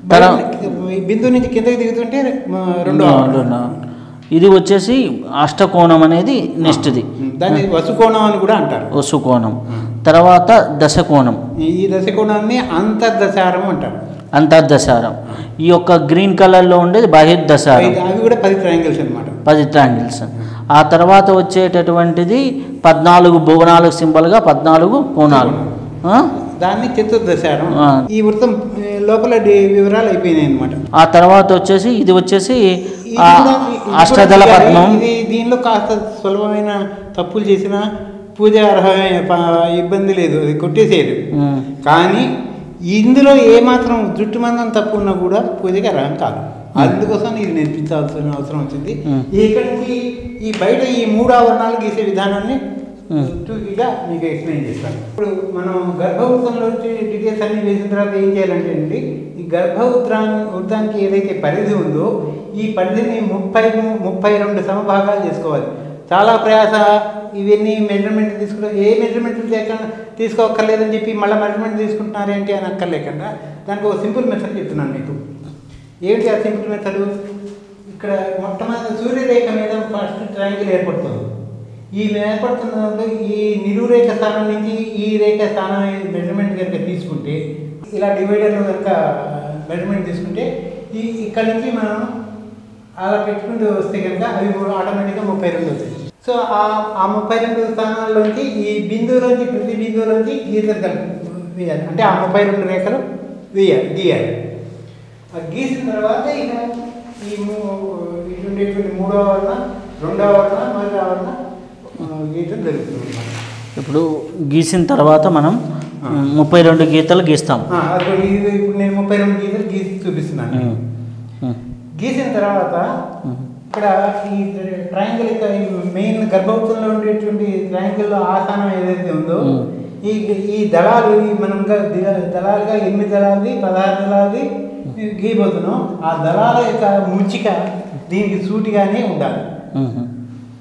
తర- బయట- బిందు నుంచి కిందకి దిగుతుంటే మ, రెండో ఆవరణ. ఇది వచ్చేసి అష్టకోణం అనేది నెక్స్ట్ది దాన్ని వసుకోణం అని కూడా అంటారు వసుకోణం తర్వాత దశకోణం ఈ దశకోణాన్ని అంతర్దశారం అంటారు అంతర్దశారం ఈ యొక్క గ్రీన్ కలర్లో ఉండేది బహిర్దశారం ఐదు- అవి కూడా పది ట్రయాంగిల్స్ అనమాట పది ట్రాంగిల్స్ ఆ తర్వాత వచ్చేటటువంటిది పద్నాలుగు భువనాలకు సింబల్గా పద్నాలుగు కోణాలు ఆ? దాన్ని చతుర్దశారం ఆ. ఈ వృత్తం ఏ, లోపల డి- వివరాలు అయిపోయినాయి అనమాట ఆ తర్వాత వచ్చేసి ఇది వచ్చేసి ఆ అష్టదళ పద్మం ఇది దీనిలో కాస్త సులభమైన తప్పులు చేసిన పూజ అర్హమైన ప- ఇబ్బంది లేదు అది కొట్టేసేయరు ఉమ్, కానీ ఇందులో ఏమాత్రం జుట్టు మందం తప్పు ఉన్నా కూడా పూజకి అర్హం కాదు అందుకోసం ఇది నేర్పించాల్సిన అవసరం వచ్చింది మ్మ్. ఇక్కడ నుంచి ఈ బయట ఈ మూడు ఆవరణాలు గీసే విధానాన్ని మ్మ్. టూకీగా మీకు ఎక్స్ప్లెయిన్ చేస్తాను ఇప్పుడు మనం గర్భవృతంలో డీటెయిల్స్ అన్ని వేసిన తర్వాత ఏం చేయాలంటే అండి ఈ గర్భవృత్రాన్ని వృత్తానికి ఏదైతే పరిధి ఉందో ఈ పరిధిని ముప్పై ముప్పై రెండు సమభాగాలు చేసుకోవాలి చాలా ప్రయాస ఇవన్నీ మెజర్మెంట్ తీసుకుని ఏ మెజర్మెంట్ లేకుండా తీసుకోక్కర్లేదని చెప్పి మళ్ళీ మెజర్మెంట్ తీసుకుంటున్నారేంటి అని అక్కర్లేకుండా దానికి ఒక సింపుల్ మెథడ్ చెప్తున్నాను మీకు ఏంటి ఆ సింపుల్ మెథడ్ ఇక్కడ మొట్టమొదటి సూర్యరేఖ మీద ఫస్ట్ ట్రయాంగిల్ ఏర్పడుతుంది ఈ ఏర్పడుతున్న దాంట్లో ఈ నిలువురేఖ స్థానం నుంచి ఈ రేఖ స్థానం మెజర్మెంట్ కనుక తీసుకుంటే ఇలా డివైడర్లో కనుక మెజర్మెంట్ తీసుకుంటే ఈ ఇక్కడ నుంచి మనం అలా పెట్టుకుంటూ వస్తే కనుక అవి ఆటోమేటిక్గా ముప్పై రెండు అవుతాయి సో ఆ ఆ ముప్పై రెండు స్థానాల్లోంచి ఈ బిందువులోంచి ప్రతి బిందువులోంచి గీతలు కలిపి వేయాలి అంటే ఆ ముప్పై రెండు రేఖలు వేయాలి గీయాలి ఆ గీసిన తర్వాత ఇక ఈ మూ- ఇటు ఉండేటువంటి మూడో ఆవరణ రెండో ఆవరణ మొదటి ఆవరణ ఆ, గీయటం జరుగుతుంది అన్నమాట. ఇప్పుడు గీసిన తర్వాత మనం ఉమ్, ముప్పై రెండు గీతలు గీస్తాం ఆ, అదిగోండి ఇది ఇప్పుడు నేను ముప్పై రెండు గీతలు గీసి చూపిస్తున్నాను ఉమ్, ఉమ్, గీసిన తర్వాత ఉమ్, ఇక్కడ ఈ ట్రయాంగిల్ యొక్క ఈ మెయిన్ గర్భవతంలో ఉండేటువంటి ట్రయాంగిల్లో ఆస్థానం ఏదైతే ఉందో మ్మ్. ఈ ఈ దళాలు ఈ మనం గా- దిగ- దళాలుగా ఎనిమిది దళాలది పదహారు దళాలది గీయబోతున్నాం ఆ దళాల యొక్క ముచిక దీనికి సూటిగానే ఉండాలి ఉమ్, ఉమ్.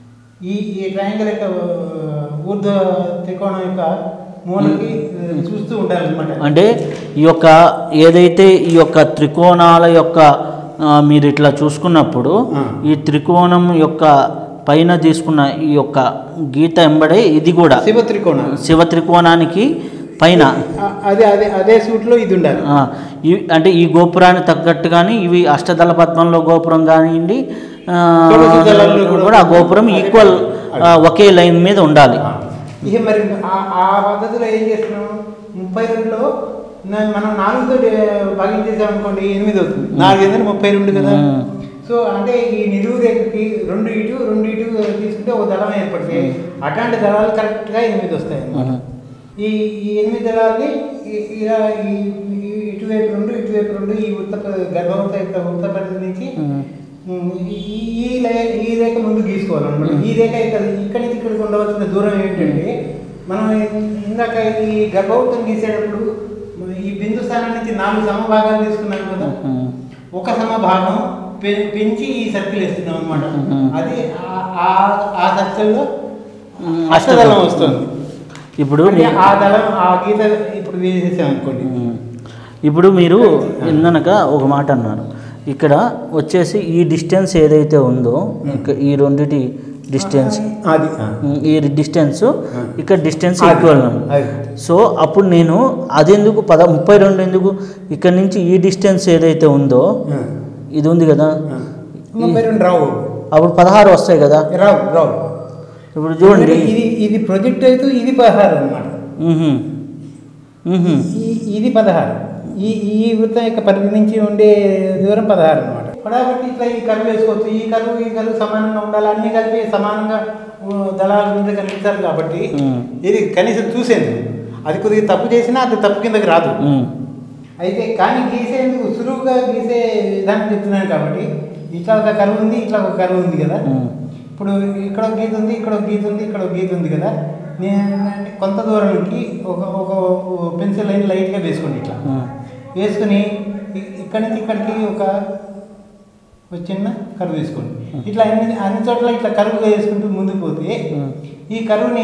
ఈ ఈ ట్రయాంగిల్ యొక్క ఆ, ఊర్ధ్వ త్రికోణం యొక్క మూలకి ఆ, చూస్తూ ఉండాలి అనమాట అంటే ఈ యొక్క ఏదైతే ఈ యొక్క త్రికోణాల యొక్క ఆ, మీరు ఇట్లా చూసుకున్నప్పుడు ఆ. ఈ త్రికోణం యొక్క పైన తీసుకున్న ఈ యొక్క గీత ఎంబడే ఇది కూడా శివ త్రికోణం శివ త్రికోణానికి పైన ఆ, అదే అదే అదే సూట్లో ఇది ఉండాలి ఆ, ఇవి అంటే ఈ గోపురానికి తగ్గట్టుగానే ఇవి అష్టదళ పద్మంలో గోపురం కానివ్వండి ఆ, షోడశ దళాల్లో కూడా కూడా ఆ గోపురం అదే ఈక్వల్ అదే. ఆ, ఒకే లైన్ మీద ఉండాలి ఇక మరి ఆ- ఆ పద్ధతిలో ఏం చేస్తున్నాం ముప్పై రెండులో న- మనం నాలుగుతో భాగించేసాం అనుకోండి ఎనిమిది అవుతుంది నాలుగు ఎనిమిది ముప్పై రెండు కదా మ్మ్. సో అంటే ఈ నిలువు రేఖకి రెండు ఇటు రెండు ఇటు తీసుకుంటే ఒక దళం ఏర్పడుతుంది అట్లాంటి దళాలు కరెక్ట్గా ఎనిమిది వస్తాయి అన్నమాట. మ్మ్. ఈ ఈ ఎనిమిది దళాలని ఈ- ఇలా ఈ ఈ- ఇటువైపు రెండు ఇటువైపు రెండు ఈ ఉత్త గర్భవత యొక్క ఉత్త పరిధి నుంచి మ్మ్. ఉమ్, ఈ ఈ లే- ఈ రేఖ ముందు గీసుకోవాలన్నమాట ఈ రేఖ ఇక్కడ ఇక్కడి నుంచి ఇక్కడికి ఉండవలసిన దూరం ఏంటంటే మనం ఇందాక ఈ గర్భవతం గీసేటప్పుడు ఈ బిందు స్థానం నుంచి నాలుగు సమభాగాలు తీసుకున్నాం కదా మ్మ్. ఒక సమభాగం పె- పెంచి ఈ సర్కిల్ వేస్తున్నాం అనమాట మ్మ్. అది ఆ- ఆ- ఆ సర్కిల్లో మ్మ్. అష్టదళం వస్తుంది ఇప్పుడు అంటే మీ- ఆ దళం ఆ గీత ఇప్పుడు వేసేసాం అనుకోండి మ్మ్. ఇప్పుడు మీరు ఇందనక ఒక మాట అన్నారు ఇక్కడ వచ్చేసి ఈ డిస్టెన్స్ ఏదైతే ఉందో ఇక ఈ రెండిటి డిస్టెన్స్ అది ఆ. ఈ డిస్టెన్స్ ఇక్కడ డిస్టెన్స్ అది. ఈక్వల్ అది. సో అప్పుడు నేను అదెందుకు పద ముప్పై రెండు ఎందుకు ఇక్కడ నుంచి ఈ డిస్టెన్స్ ఏదైతే ఉందో ఆ. ఇది ఉంది కదా ఆ. ముప్పై రెండు రావు అప్పుడు పదహారు వస్తాయి కదా రావు రావు ఇప్పుడు చూడండి ఇది ఇది ప్రొజెక్ట్ అయితే ఇది పదహారు అనమాట మ్మ్హ. మ్మ్హ. ఈ ఇది పదహారు ఈ ఈ వృత్తం యొక్క పరిధి నుంచి ఉండే దూరం పదహారు అనమాట కాబట్టి ఇట్లా ఈ కరువు వేసుకోవచ్చు ఈ కరువు ఈ కరువు సమానంగా ఉండాలి అన్ని కలిపి సమానంగా ఊ, దళాల మీద కనిపిస్తారు కాబట్టి మ్మ్. ఇది కనీసం చూసేది అది కొద్దిగా తప్పు చేసినా అది తప్పు కిందకి రాదు మ్మ్. అయితే కానీ గీసేందుకు సులువుగా గీసే విధానం చెప్తున్నాను కాబట్టి ఇట్లా ఒక కరువు ఉంది ఇట్లా ఒక కరువు ఉంది కదా మ్మ్. ఇప్పుడు ఇక్కడ ఒక గీత ఉంది ఇక్కడ ఒక గీత ఉంది ఇక్కడ ఒక గీత ఉంది కదా నేను ఏంటంటే కొంత దూరానికి ఒక ఒక పెన్సిల్ లైన్ లైట్గా వేసుకోండి ఇట్లా మ్మ్. వేసుకుని ఇ- ఇక్కడి నుంచి ఇక్కడికి ఒక ఒక చిన్న కరువు వేసుకోండి ఇట్లా అన్ని అన్ని చోట్ల ఇట్లా కరువుగా వేసుకుంటూ ముందుకు పోతే మ్మ్. ఈ కరువుని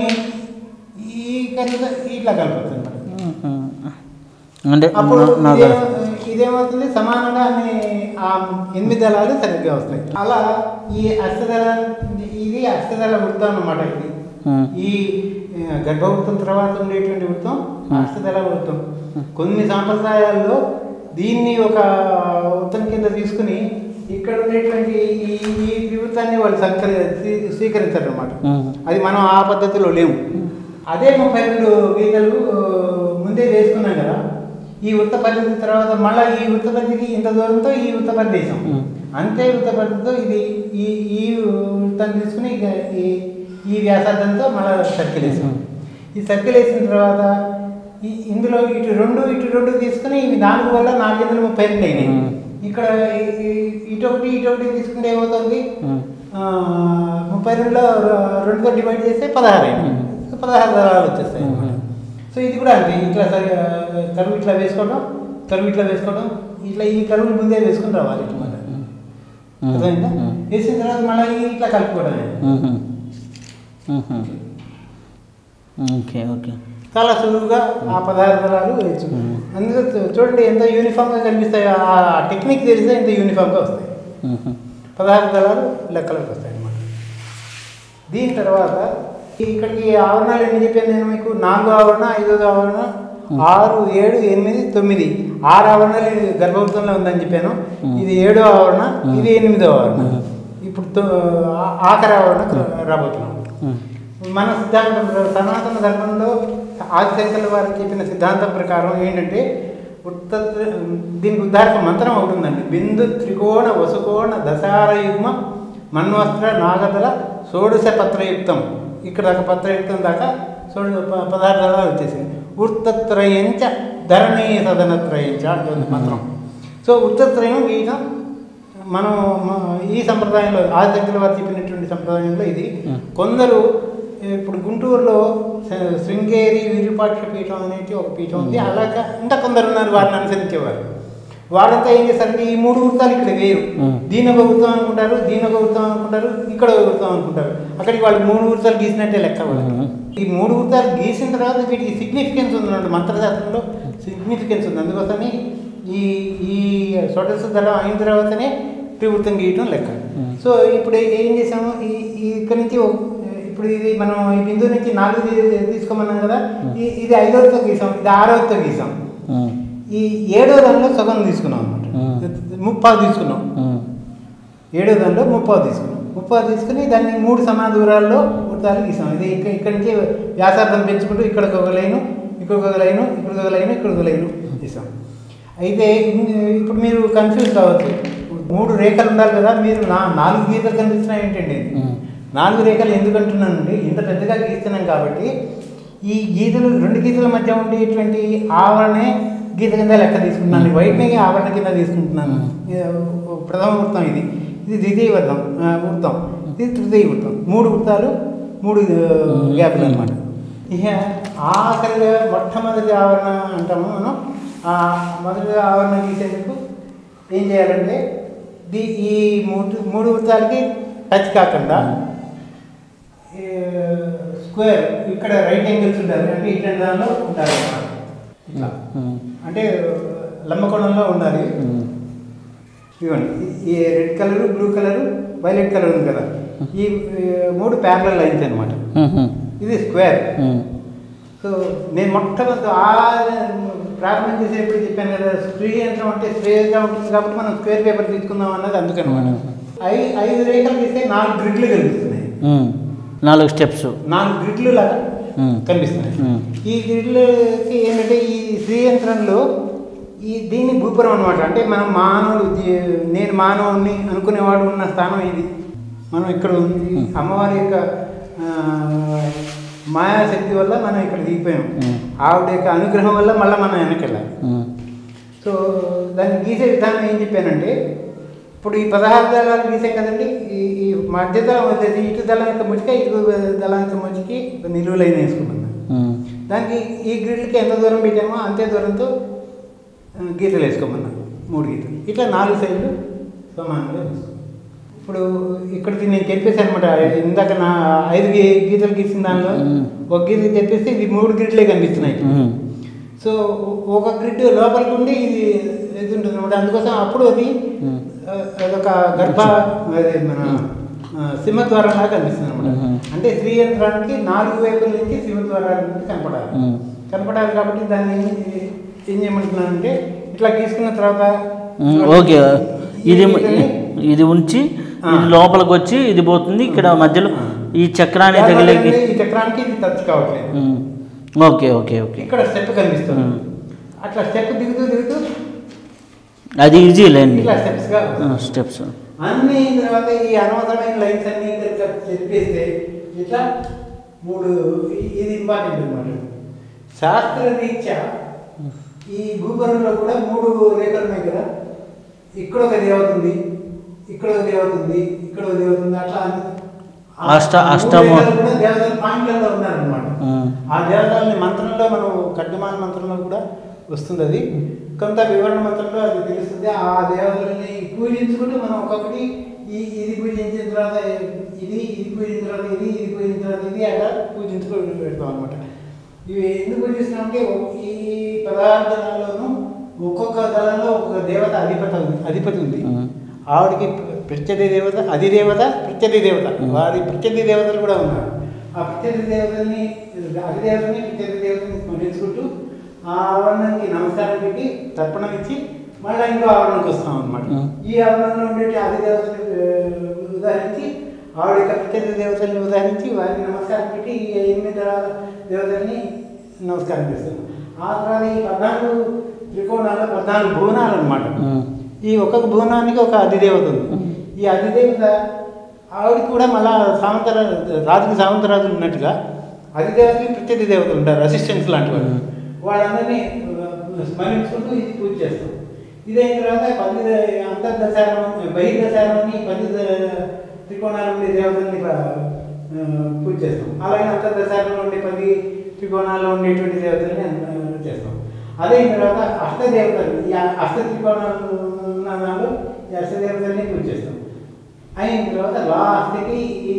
ఈ కరువు ఇట్లా కలుపుతుంది అన్నమాట. మ్మ్. అంటే అప్పుడు నా- నాకు ఇదే- ఇదేమవుతుంది సమానంగా అన్ని ఆ ఎనిమిది దళాలు సరిగ్గా వస్తాయి అలా ఈ అష్టదళ ఇది అష్టదళ వృత్తం అన్నమాట ఇది ఉమ్. ఈ ఆ, గర్భవృత్తం తర్వాత ఉండేటువంటి వృత్తం అష్టదళ వృత్తం కొన్ని సాంప్రదాయాల్లో దీన్ని ఒక వృత్తం కింద తీసుకుని ఇక్కడ ఉండేటువంటి ఈ ఈ త్రివృత్తాన్ని వాళ్ళు సంకరి స్వీ- స్వీకరించారు అనమాట ఉమ్. అది మనం ఆ పద్ధతిలో లేము అదే ముప్పై రెండు గీతలు ఆ, ముందే వేసుకున్నాం కదా ఈ వృత్త పరిధి తర్వాత మళ్ళీ ఈ వృత్త పరిధికి ఇంత దూరంతో ఈ వృత్త పరిధి వేసాం ఉమ్. అంతే వృత్త పరిధితో ఇది ఈ ఈ వృత్తాన్ని తీసుకుని ఇక ఈ ఈ వ్యాసార్థంతో మళ్ళీ సర్కిల్ వేసాం ఈ సర్కిల్ వేసిన తర్వాత ఈ ఇందులో ఇటు రెండు ఇటు రెండు తీసుకుని ఇవి నాలుగు వల్ల నాలుగు వందల ముప్పై రెండు అయినాయి ఉమ్. ఇక్కడ ఈ- ఈ- ఇటొకటి ఇటొకటి తీసుకుంటే ఏమవుతుంది ఉమ్. ఆ, ముప్పై రెండులో ర- రెండుతో డివైడ్ చేస్తే పదహారు అయింది మ్మ్. పదహారు దళాలు వచ్చేస్తాయి మ్మ్. అన్నమాట. సో ఇది కూడా అంతే ఇట్లా సరి కరువు ఇట్లా వేసుకోవడం కరువు ఇట్లా వేసుకోవడం ఇట్లా ఈ కరువు ముందే వేసుకుని రావాలి ఇట్లా మాట ఉమ్. అర్థమైందా ఉమ్. వేసిన తర్వాత మళ్ళీ ఇట్లా కలుపుకోవడమే ఉహు. ఉహు. ఓకే ఓకే చాలా సులువుగా ఆ పదహారు దళాలు వేయచ్చు మ్మ్. అందులో చూ- చూడండి ఎంత యూనిఫామ్గా కనిపిస్తాయి ఆ టెక్నిక్ తెలిస్తే ఎంత యూనిఫామ్గా వస్తాయి ఉహు. పదహారు దళాలు లెక్కలోకి వస్తాయి అన్నమాట దీని తర్వాత ఇక్కడికి ఆవరణాలు ఎన్ని చెప్పాను నేను మీకు నాలుగు ఆవరణ ఐదో ఆవరణ ఆరు ఏడు ఎనిమిది తొమ్మిది ఆరు ఆవరణలు ఇది గర్భవృతంలో ఉందని చెప్పాను ఇది ఏడో ఆవరణ ఇది ఎనిమిదో ఆవరణ ఇప్పుడు తొ- ఆ- ఆఖరి ఆవరణ రాబోతున్నాం ఉమ్. మన సిద్ధాంతం ప్ర- సనాతన ధర్మంలో ఆదిశంకర్ల వారు చెప్పిన సిద్ధాంతం ప్రకారం ఏంటంటే ఉత్త దీనికి ఉదాహరణ మంత్రం ఒకటి ఉందండి బిందు త్రికోణ వసుకోణ దశార యుగ్మ మన్వస్త్ర నాగదల షోడశ పత్రయుక్తం ఇక్కడ దాకా పత్రయుక్తం దాకా షోడ ప- పదార్థాలు వచ్చేసింది వృత్తత్రయంచ ధరణీ సదనత్రయంచ అంటుంది మంత్రం సో వృత్తత్రయం వీటం మనం మ- ఈ సంప్రదాయంలో ఆదిశంకర్ల వారు చెప్పినటువంటి సంప్రదాయంలో ఇది Hmm. కొందరు ఇప్పుడు గుంటూరులో శ- శృంగేరి విరూపాక్ష పీఠం అనేది ఒక పీఠం ఉంది అలాగా ఇంకా కొందరు ఉన్నారు వారిని అనుసరించేవారు వాళ్ళంతా ఏం చేస్తారంటే ఈ మూడు వృత్తాలు ఇక్కడ వేరు Hmm. దీని ఒక వృత్తం అనుకుంటారు దీని ఒక వృత్తం అనుకుంటారు ఇక్కడ ఒక వృత్తం అనుకుంటారు అక్కడికి వాళ్ళు మూడు వృత్తాలు గీసినట్టే లెక్క వాళ్ళకి Hmm. ఈ మూడు వృత్తాలు గీసిన తర్వాత వీటికి సిగ్నిఫికెన్స్ ఉందండి మంత్రశాస్త్రంలో సిగ్నిఫికెన్స్ ఉంది అందుకోసమే ఈ ఈ షోడశ దళం అయిన తర్వాతనే త్రివృత్తం గీయటం లెక్క Hmm. సో ఇప్పుడు ఏం చేసాము ఈ ఈ ఇక్కడ నుంచి ఒక- ఇప్పుడు ఇది మనం ఈ బిందువు నుంచి నాలుగు తీ- తీసుకోమన్నాం కదా ఈ- ఇది ఐదవతో గీసాం ఇది ఆరవతో గీసాం ఉమ్. ఈ ఏడో దానిలో సగం తీసుకున్నాం అనమాట Hmm. ముప్పావు తీసుకున్నాం ఉమ్. ఏడో దానిలో ముప్పావు తీసుకున్నాం ముప్పావు తీసుకుని దాన్ని మూడు సమాన దూరాల్లో వృత్తాలు గీసాం ఇది ఇక్కడ ఇక్కడి నుంచి వ్యాసార్థం పెంచుకుంటూ ఇక్కడికి ఒక లైను ఇక్కడికి ఒక లైను ఇక్కడికి ఒక లైను ఇక్కడికి ఒక లైను గీసాం అయితే ఇన్- ఇప్పుడు మీరు కన్ఫ్యూజ్ కావచ్చు మూడు రేఖలు ఉండాలి కదా మీరు నా నాలుగు గీతలు కనిపిస్తున్నాయి ఏంటండి ఉమ్. నాలుగు రేఖలు ఎందుకు అంటున్నానండి ఇంత పెద్దగా గీస్తున్నాం కాబట్టి ఈ గీతలు రెండు గీతల మధ్య ఉండేటువంటి ఆవరణే గీత కింద లెక్క తీసుకుంటున్నాను వైట్నే ఆవరణ కింద తీసుకుంటున్నాను ఇది ప్రథమ వృత్తం ఇది ఇది ద్వితీయ వృత్తం ఆ, వృత్తం ఇది తృతీయ వృత్తం మూడు వృత్తాలు మూడు ఆ, గ్యాపులు అనమాట ఇక ఆఖరిగా మొట్టమొదటి ఆవరణ అంటాము మనం ఆ మొదటి ఆవరణ గీసేందుకు ఏం చేయాలంటే ది ఈ మూడు మూడు వృత్తాలకి టచ్ కాకుండా ఈ స్క్వేర్ ఇక్కడ రైట్ యాంగిల్స్ ఉండాలి అంటే ఇట్లాంటి దానిలో ఉండాలి అన్నమాట. ఇట్లా ఉమ్. అంటే లంబకోణంలో ఉండాలి ఉమ్. ఇవ్వండి ఈ red colour blue colour violet colour ఉంది కదా ఈ ఈ మూడు ప్యారలల్ లైన్స్ అనమాట ఉహు. ఇది స్క్వేర్ ఉమ్. సో నేను మొట్టమొదటి ఆ ప్రారంభం చేసేప్పుడు చెప్పాను కదా స్ప్రే యంత్రం అంటే స్ప్రేగా ఉంటుంది కాబట్టి మనం స్క్వేర్ పేపర్ తీసుకుందాం అన్నది అందుకనమాట ఐ ఐదు రేఖలు తీస్తే నాలుగు గ్రిడ్లు కనిపిస్తున్నాయి ఉమ్. నాలుగు స్టెప్స్ నాలుగు గ్రిడ్లు లాగా ఉమ్. కనిపిస్తున్నాయి ఉమ్. ఈ గ్రిడ్లకి ఏంటంటే ఈ శ్రీ యంత్రంలో ఈ దీన్ని భూపురం అనమాట అంటే మనం మానవుడు జీ- నేను మానవుడిని అనుకునేవాడు ఉన్న స్థానం ఇది మనం ఇక్కడ ఉంది అమ్మవారి యొక్క ఆ, మాయాశక్తి వల్ల మనం ఇక్కడ దిగిపోయాం ఉమ్. ఆవిడ యొక్క అనుగ్రహం వల్ల మళ్ళీ మనం వెనకెళ్ళాలి ఉమ్. సో దాన్ని గీసే విధానం ఏం చెప్పానంటే ఇప్పుడు ఈ పదహారు దళాలు గీసాం కదండి ఈ ఈ మధ్య దళం వచ్చేసి ఇటు దళం యొక్క ముచ్చిక ఇటు దళం యొక్క ముచ్చికి నిలువు లైన్ వేసుకున్నాను ఉమ్. దానికి ఈ గ్రిడ్కి ఎంత దూరం పెట్టామో అంతే దూరంతో ఆ, గీతలు వేసుకోమన్నాను మూడు గీతలు ఇట్లా నాలుగు సైడ్లు సమానంగా వేసుకో ఇప్పుడు ఇక్కడికి నేను చెప్పేసాను అనమాట ఇందాక నా ఐదు గీ- గీతలు గీసిన దానిలో మ్మ్. ఒక గీత చెప్పేసి ఇది మూడు గ్రిడ్లే కనిపిస్తున్నాయి ఉమ్. సో ఒక గ్రిడ్ లోపలికి ఉండి ఇది ఇది ఉంటుంది అనమాట అందుకోసం అప్పుడు అది మ్మ్. ఆ, అదొక గర్భ అదే మన ఆ, సింహద్వారం లాగా కనిపిస్తుంది అనమాట మ్మ్. అంటే స్త్రీ యంత్రానికి నాలుగు వైపుల నుంచి సింహద్వారాల నుంచి కనపడాలి మ్మ్. కనపడాలి కాబట్టి దాన్ని ఏం- ఏం చేయమంటున్నానంటే ఇట్లా గీసుకున్న తర్వాత మ్మ్. ఓకే ఇది ఈ- ఇది ఉంచి ఆ. ఇది లోపలికి వచ్చి ఇది పోతుంది ఇక్కడ మధ్యలో ఆ. ఈ చక్రాన్ని దానివల్ల తగిలేకి ఏంటంటే ఈ చక్రానికి ఇది టచ్ కావట్లేదు మ్మ్. ఓకే ఓకే ఓకే ఇక్కడ స్టెప్ కనిపిస్తుంది మ్మ్. అట్లా స్టెప్ దిగుతూ దిగుతూ అది ఈజీ లేండి ఇట్లా స్టెప్స్ గా స్టెప్స్ అన్ని అయిన తర్వాత ఈ అనవసరమైన లైన్స్ అన్ని ఇట్లా చెప్పేస్తే ఇట్లా మూడు ఇ- ఇది ఇంపార్టెంట్ అనమాట శాస్త్ర రీత్యా ఈ భూగోళంలో కూడా మూడు రేఖలు ఉన్నాయి కదా ఇక్కడ ఒక దేవత ఉంది ఇక్కడ ఒక దేవత ఉంది ఇక్కడ ఒక దేవత ఉంది అట్లా అన్ని- ఆ అష్ట- మూడు అష్టమ- రేఖలు కూడా దేవతల పాయింట్లలో ఉన్నారనమాట మ్మ్. ఆ దేవతల్ని మంత్రంలో మనం ఖడ్గమాన మంత్రంలో కూడా వస్తుంది అది కొంత వివరణ మంత్రంలో అది తెలుస్తుంది ఆ దేవతలని పూజించుకుంటూ మనం ఒక్కొక్కటి ఈ ఇది పూజించిన తర్వాత ఇది ఇది పూజించిన తర్వాత ఇది ఇది పూజించిన తర్వాత ఇది అట్లా పూజించుకుంటూ పెడతాం అనమాట ఇవి ఎందుకు పూజిస్తున్నామంటే ఒ- ఈ పదహారు దళాల్లోనూ ఒక్కొక్క దళంలో ఒక్కొక్క దేవత అధిపతి ఉంది అధిపతి ఉంది మ్మ్. ఆవిడకి ప్రత్యధి దేవత అధిదేవత ప్రత్యధి దేవత మ్మ్. వారి ప్రత్యధి దేవతలు కూడా ఉన్నారు ఆ ప్రత్యధి దేవతల్ని అధిదేవతని ప్రత్యధి దేవతని స్మరించుకుంటూ ఆ ఆవరణకి నమస్కారం పెట్టి తర్పణం ఇచ్చి మళ్ళీ ఇంకో ఆవరణకు వస్తాం అనమాట మ్మ్. ఈ ఆవరణలో ఉండే అధిదేవతని ఆ, ఉదాహరించి ఆవిడ యొక్క ప్రత్యధి దేవతల్ని ఉదాహరించి వారికి నమస్కారం పెట్టి ఈ ఎనిమిది దళాల దేవతల్ని నమస్కారం చేస్తాం ఆ తర్వాత ఈ పద్నాలుగు త్రికోణాలు పద్నాలుగు భువనాలు అనమాట మ్మ్. ఈ ఒక్కొక్క భువనానికి ఒక అధిదేవత ఉంది ఈ అధిదేవత ఆవిడ కూడా మళ్ళా సామంత రాజుకి సామంతరాజులు ఉన్నట్టుగా అధిదేవతకి ప్రత్యేక దేవతలు ఉంటారు అసిస్టెంట్స్ లాంటి వాళ్ళు మ్మ్. వాళ్ళందరినీ ఆ, స్మరించుకుంటూ ఇది పూజ చేస్తాం ఇదైన తర్వాత పది అంతర్దశానం బహిర్దశానాన్ని పది ద- త్రికోణాలు ఉండే దేవతల్ని ఆ, ఆ, పూజ చేస్తాం అలాగే అంతర్దశానంలో ఉండే పది త్రికోణాల్లో ఉండేటువంటి దేవతల్ని ఆ, చేస్తాం అదే తర్వాత అష్టదేవతలు ఈ అష్ట త్రికోణాలు ఉన్న దానిలో ఈ అష్టదేవతల్ని పూజ చేస్తాం అయిన తర్వాత లాస్ట్కి ఈ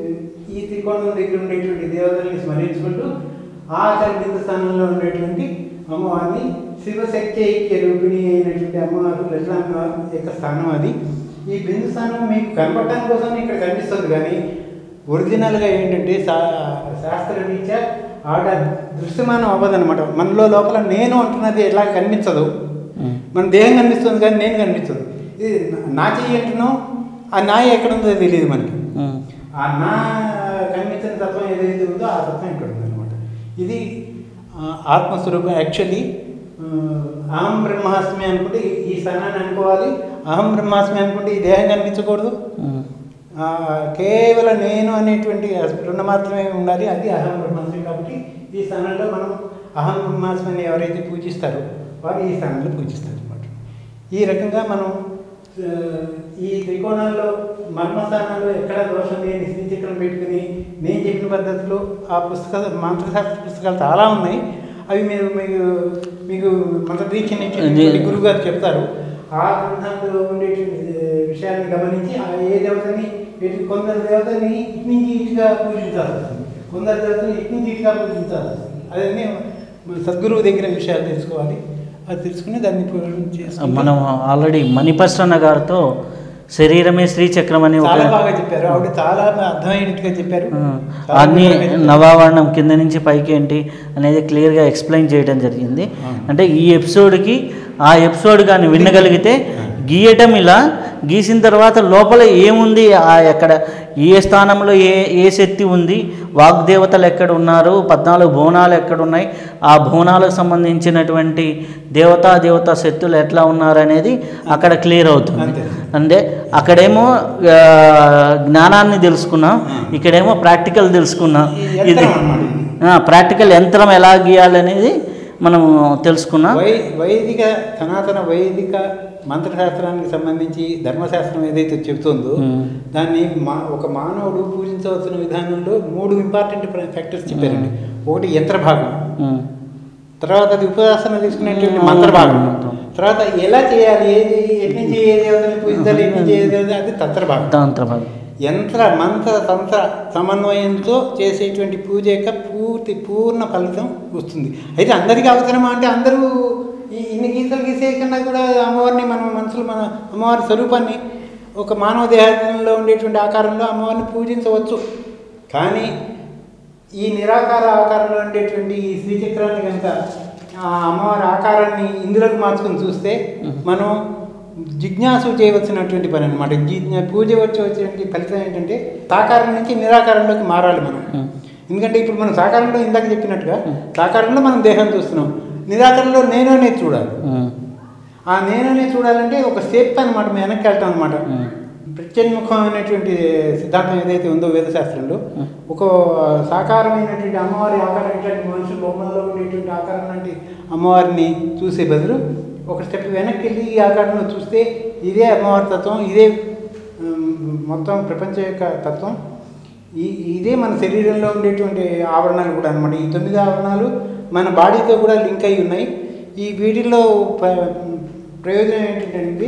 ఈ త్రికోణం దగ్గర ఉండేటువంటి దేవతల్ని స్మరించుకుంటూ ఆఖరి బిందు స్థానంలో ఉండేటువంటి అమ్మవారిని శివశక్తి ఐక్య రూపిణి అయినటువంటి అమ్మవారు లలితామ్మవారి యొక్క స్థానం అది ఈ బిందు స్థానం మీకు కనపడటానికి కోసం ఇక్కడ కనిపిస్తుంది కానీ ఒరిజినల్గా ఏంటంటే శా శాస్త్ర రీత్యా ఆడ దృశ్యమానం అవ్వదన్నమాట మనలో లోపల నేను అంటున్నది ఎలా కనిపించదు మ్మ్. మన దేహం కనిపిస్తుంది కానీ నేను కనిపించదు ఇది నా- నా చెయ్యి అంటున్నావు ఆ నా ఎక్కడ ఉందో తెలియదు మనకి మ్మ్. ఆ నా కనిపించిన తత్వం ఏదైతే ఉందో ఆ తత్వం ఇక్కడ ఉందన్నమాట ఇది ఆ, ఆత్మస్వరూపం యాక్చువల్లీ అహం బ్రహ్మాస్మి అనుకుంటే ఈ- ఈ స్థానాన్ని అనుకోవాలి అహం బ్రహ్మాస్మి అనుకుంటే ఈ దేహం కనిపించకూడదు మ్మ్. ఆ, కేవలం నేను అనేటువంటి స్ఫురణ మాత్రమే ఉండాలి అది అహం బ్రహ్మాస్మి కాబట్టి ఈ స్థానంలో మనం అహం బ్రహ్మాస్మిని ఎవరైతే పూజిస్తారో వారు ఈ స్థానంలో పూజిస్తారు అనమాట ఈ రకంగా మనం ఆ, ఈ త్రికోణాల్లో మర్మస్థానాల్లో ఎక్కడ దోషం లేని శ్రీచక్రం పెట్టుకుని నేను చెప్పిన పద్ధతిలో ఆ పుస్తకాలు మంత్రశాస్త్ర పుస్తకాలు చాలా ఉన్నాయి అవి మీరు మీకు మీకు మంత్రదీక్ష నుంచి గురువు గారు చెప్తారు ఆ గ్రంథంలో ఉండేటువంటి విషయాన్ని గమనించి ఆ ఏ దేవతని ఎటు- కొందరు దేవతని ఇటు నుంచి ఇటుగా పూజించాల్సి వస్తుంది కొందరు దేవతని ఇటు నుంచి ఇటుగా పూజించాల్సి వస్తుంది అదన్నీ మన సద్గురువు దగ్గర విషయాలు తెలుసుకోవాలి అది తెలుసుకుని దాన్ని పూజ చేసుకుంటే మనం ఆల్రెడీ మణిపర్సన్న గారితో శరీరమే శ్రీచక్రం అని ఒక చాలా బాగా చెప్పారు ఆవిడ చాలా అర్థమయ్యేట్టుగా చెప్పారు ఆ, చాలా అన్ని బాగా చెప్పారు. నవావరణం కింద నుంచి పైకి ఏంటి అనేది క్లియర్గా ఎక్స్ప్లెయిన్ చేయడం జరిగింది ఆ. అంటే ఈ ఎపిసోడ్కి ఆ ఎపిసోడ్ కానీ వినగలిగితే గీయటం ఇలా గీసిన తర్వాత లోపల ఏముంది ఆ ఎక్కడ ఏ స్థానంలో ఏ ఏ శక్తి ఉంది వాగ్దేవతలు ఎక్కడ ఉన్నారు పద్నాలుగు భువనాలు ఎక్కడ ఉన్నాయి ఆ భువనాలకు సంబంధించినటువంటి దేవతా దేవతా శక్తులు ఎట్లా ఉన్నారు అనేది అక్కడ క్లియర్ అవుతుంది అంతే. అంటే అక్కడేమో ఆ, జ్ఞానాన్ని తెలుసుకున్నాం ఇక్కడేమో ప్రాక్టికల్ తెలుసుకున్నాం ఈ ఇది యంత్రం అన్నమాట ఇది. ప్రాక్టికల్ యంత్రం ఎలా గీయాలనేది మనం తెలుసుకున్నాం వై వైదిక సనాతన వైదిక మంత్రశాస్త్రానికి సంబంధించి ధర్మశాస్త్రం ఏదైతే చెబుతుందో మ్మ్. దాన్ని మా ఒక మానవుడు పూజించవలసిన విధానంలో మూడు ఇంపార్టెంట్ ఫ్యాక్టర్స్ చెప్పారండి ఒకటి యంత్ర భాగం ఉమ్. తర్వాత అది ఉపాసన తీసుకునేటువంటి మ్మ్. మంత్ర భాగం మంత్రం. తర్వాత ఎలా చేయాలి ఏది ఎటు నుంచి ఏ దేవతని పూజించాలి ఎటు నుంచి ఏ దేవత అది తంత్ర భాగం తంత్ర భాగం యంత్ర మంత్ర తంత్ర సమన్వయంతో చేసేటువంటి పూజ యొక్క పూర్తి పూర్ణ ఫలితం వస్తుంది అయితే అందరికీ అవసరమా అంటే అందరూ ఈ ఇన్ని గీతలు గీసే కన్నా కూడా అమ్మవారిని మన మనసులో మన అమ్మవారి స్వరూపాన్ని ఒక మానవ దేహంలో ఉండేటువంటి ఆకారంలో అమ్మవారిని పూజించవచ్చు కానీ ఈ నిరాకార ఆకారంలో ఉండేటువంటి ఈ శ్రీచక్రాన్ని కనుక ఆ అమ్మవారి ఆకారాన్ని ఇందులోకి మార్చుకొని చూస్తే మనం జిజ్ఞాసు చేయవలసినటువంటి పని అనమాట పూజ వచ్చి వచ్చేటువంటి ఫలితం ఏంటంటే సాకారం నుంచి నిరాకారంలోకి మారాలి మనం ఎందుకంటే ఇప్పుడు మనం సాకారంలో ఇందాక చెప్పినట్టుగా సాకారంలో మనం దేహం చూస్తున్నాం నిరాకారంలో నేను అనేది చూడాలి ఉమ్, ఆ నేననే చూడాలంటే ఒక స్టెప్ అనమాట మేము వెనక్కి వెళ్తాం అనమాట ఉమ్, ప్రత్యన్ముఖమైనటువంటి సిద్ధాంతం ఏదైతే ఉందో వేదశాస్త్రంలో ఒక సాకారమైనటువంటి అమ్మవారి ఆకారం ఇట్లాంటి మనుషులు బొమ్మల్లో ఉండేటువంటి ఆకారం లాంటి అమ్మవారిని చూసే బదులు ఒక స్టెప్ వెనక్కి వెళ్ళి ఈ ఆకారంలో చూస్తే ఇదే అమ్మవారి తత్వం ఇదే ఉమ్, మొత్తం ప్రపంచం యొక్క తత్వం ఈ ఇదే మన శరీరంలో ఉండేటువంటి ఆవరణాలు కూడా అనమాట ఈ తొమ్మిది ఆవరణాలు మన బాడీతో కూడా లింక్ అయి ఉన్నాయి ఈ వీటిల్లో ప- ప్రయోజనం ఏంటంటే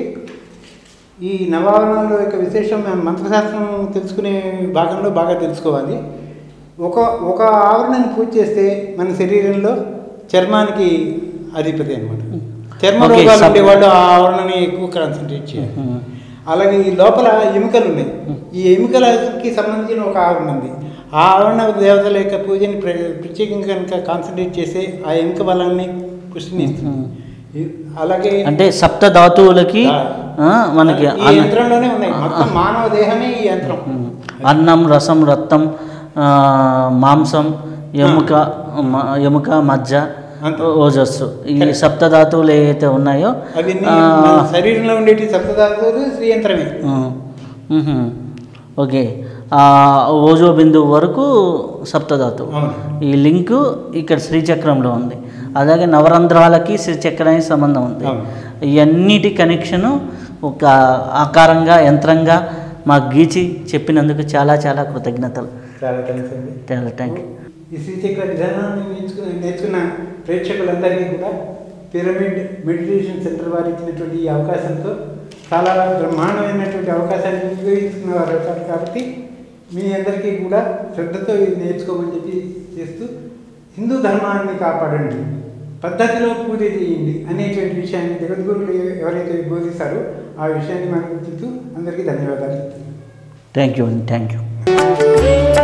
ఈ నవావరణల యొక్క విశేషం మనం మంత్రశాస్త్రం తెలుసుకునే భాగంలో బాగా తెలుసుకోవాలి ఒక ఒక ఆవరణని పూజ చేస్తే మన శరీరంలో చర్మానికి అధిపతి అనమాట చర్మ Okay, రోగాలు sub- ఉండేవాళ్ళు ఆ ఆవరణని ఎక్కువ కాన్సన్ట్రేట్ చేయాలి ఉమ్, అలాగే ఈ లోపల ఎముకలు ఉన్నాయి ఈ ఎముకలకి సంబంధించిన ఒక ఆవరణ ఉంది ఆ ఆవరణ దేవతల యొక్క పూజని ప్ర- ప్రత్యేకంగా కనుక కాన్సన్ట్రేట్ చేస్తే ఆ ఎముక బలాన్ని పుష్టిని ఇస్తుంది ఈ- అలాగే అంటే సప్త ధాతువులకి ఆ, మనకి ఈ అన్న- యంత్రంలోనే ఉన్నాయి మొత్తం మానవ దేహమే ఈ యంత్రం ఉమ్, అన్నం రసం రక్తం ఆ, మాంసం ఎముక మ- ఎముక మజ్జ అంతే. ఓజస్సు ఈ సప్త ధాతువులు ఏవైతే ఉన్నాయో అవన్నీ ఆ, మన శరీరంలో ఉండేటి సప్తధాతువులు శ్రీ యంత్రమే ఉమ్, ఉహుం. ఓకే ఆ, ఓజో బిందువు వరకు సప్తధాతువు అవును ఈ లింకు ఇక్కడ శ్రీచక్రంలో ఉంది అలాగే నవరంధ్రాలకి శ్రీచక్రానికి సంబంధం ఉంది అవును. ఇవన్నిటి కనెక్షను ఒక ఆకారంగా యంత్రంగా మాకు గీచి చెప్పినందుకు చాలా చాలా కృతజ్ఞతలు చాలా థ్యాంక్స్ అండి చాలా థ్యాంక్ యూ ఈ శ్రీచక్ర విధానాన్ని నేర్చుకున్న నేర్చుకున్న ప్రేక్షకులందరికీ కూడా పిరమిడ్ మెడిటేషన్ సెంటర్ వారు ఇచ్చినటువంటి ఈ అవకాశంతో చాలా బ్రహ్మాండమైనటువంటి అవకాశాన్ని ఉపయోగించుకున్న వారు అవుతారు కాబట్టి మీ అందరికీ కూడా శ్రద్ధతో ఇది నేర్చుకోమని చెప్పి చేస్తూ హిందూ ధర్మాన్ని కాపాడండి పద్ధతిలో పూజ చేయండి అనేటువంటి విషయాన్ని జగద్గురులు ఎవరైతే బోధిస్తారో ఆ విషయాన్ని మనం గుర్తిస్తూ అందరికీ ధన్యవాదాలు చెప్తున్నాను థ్యాంక్ యూ అండి థ్యాంక్ యూ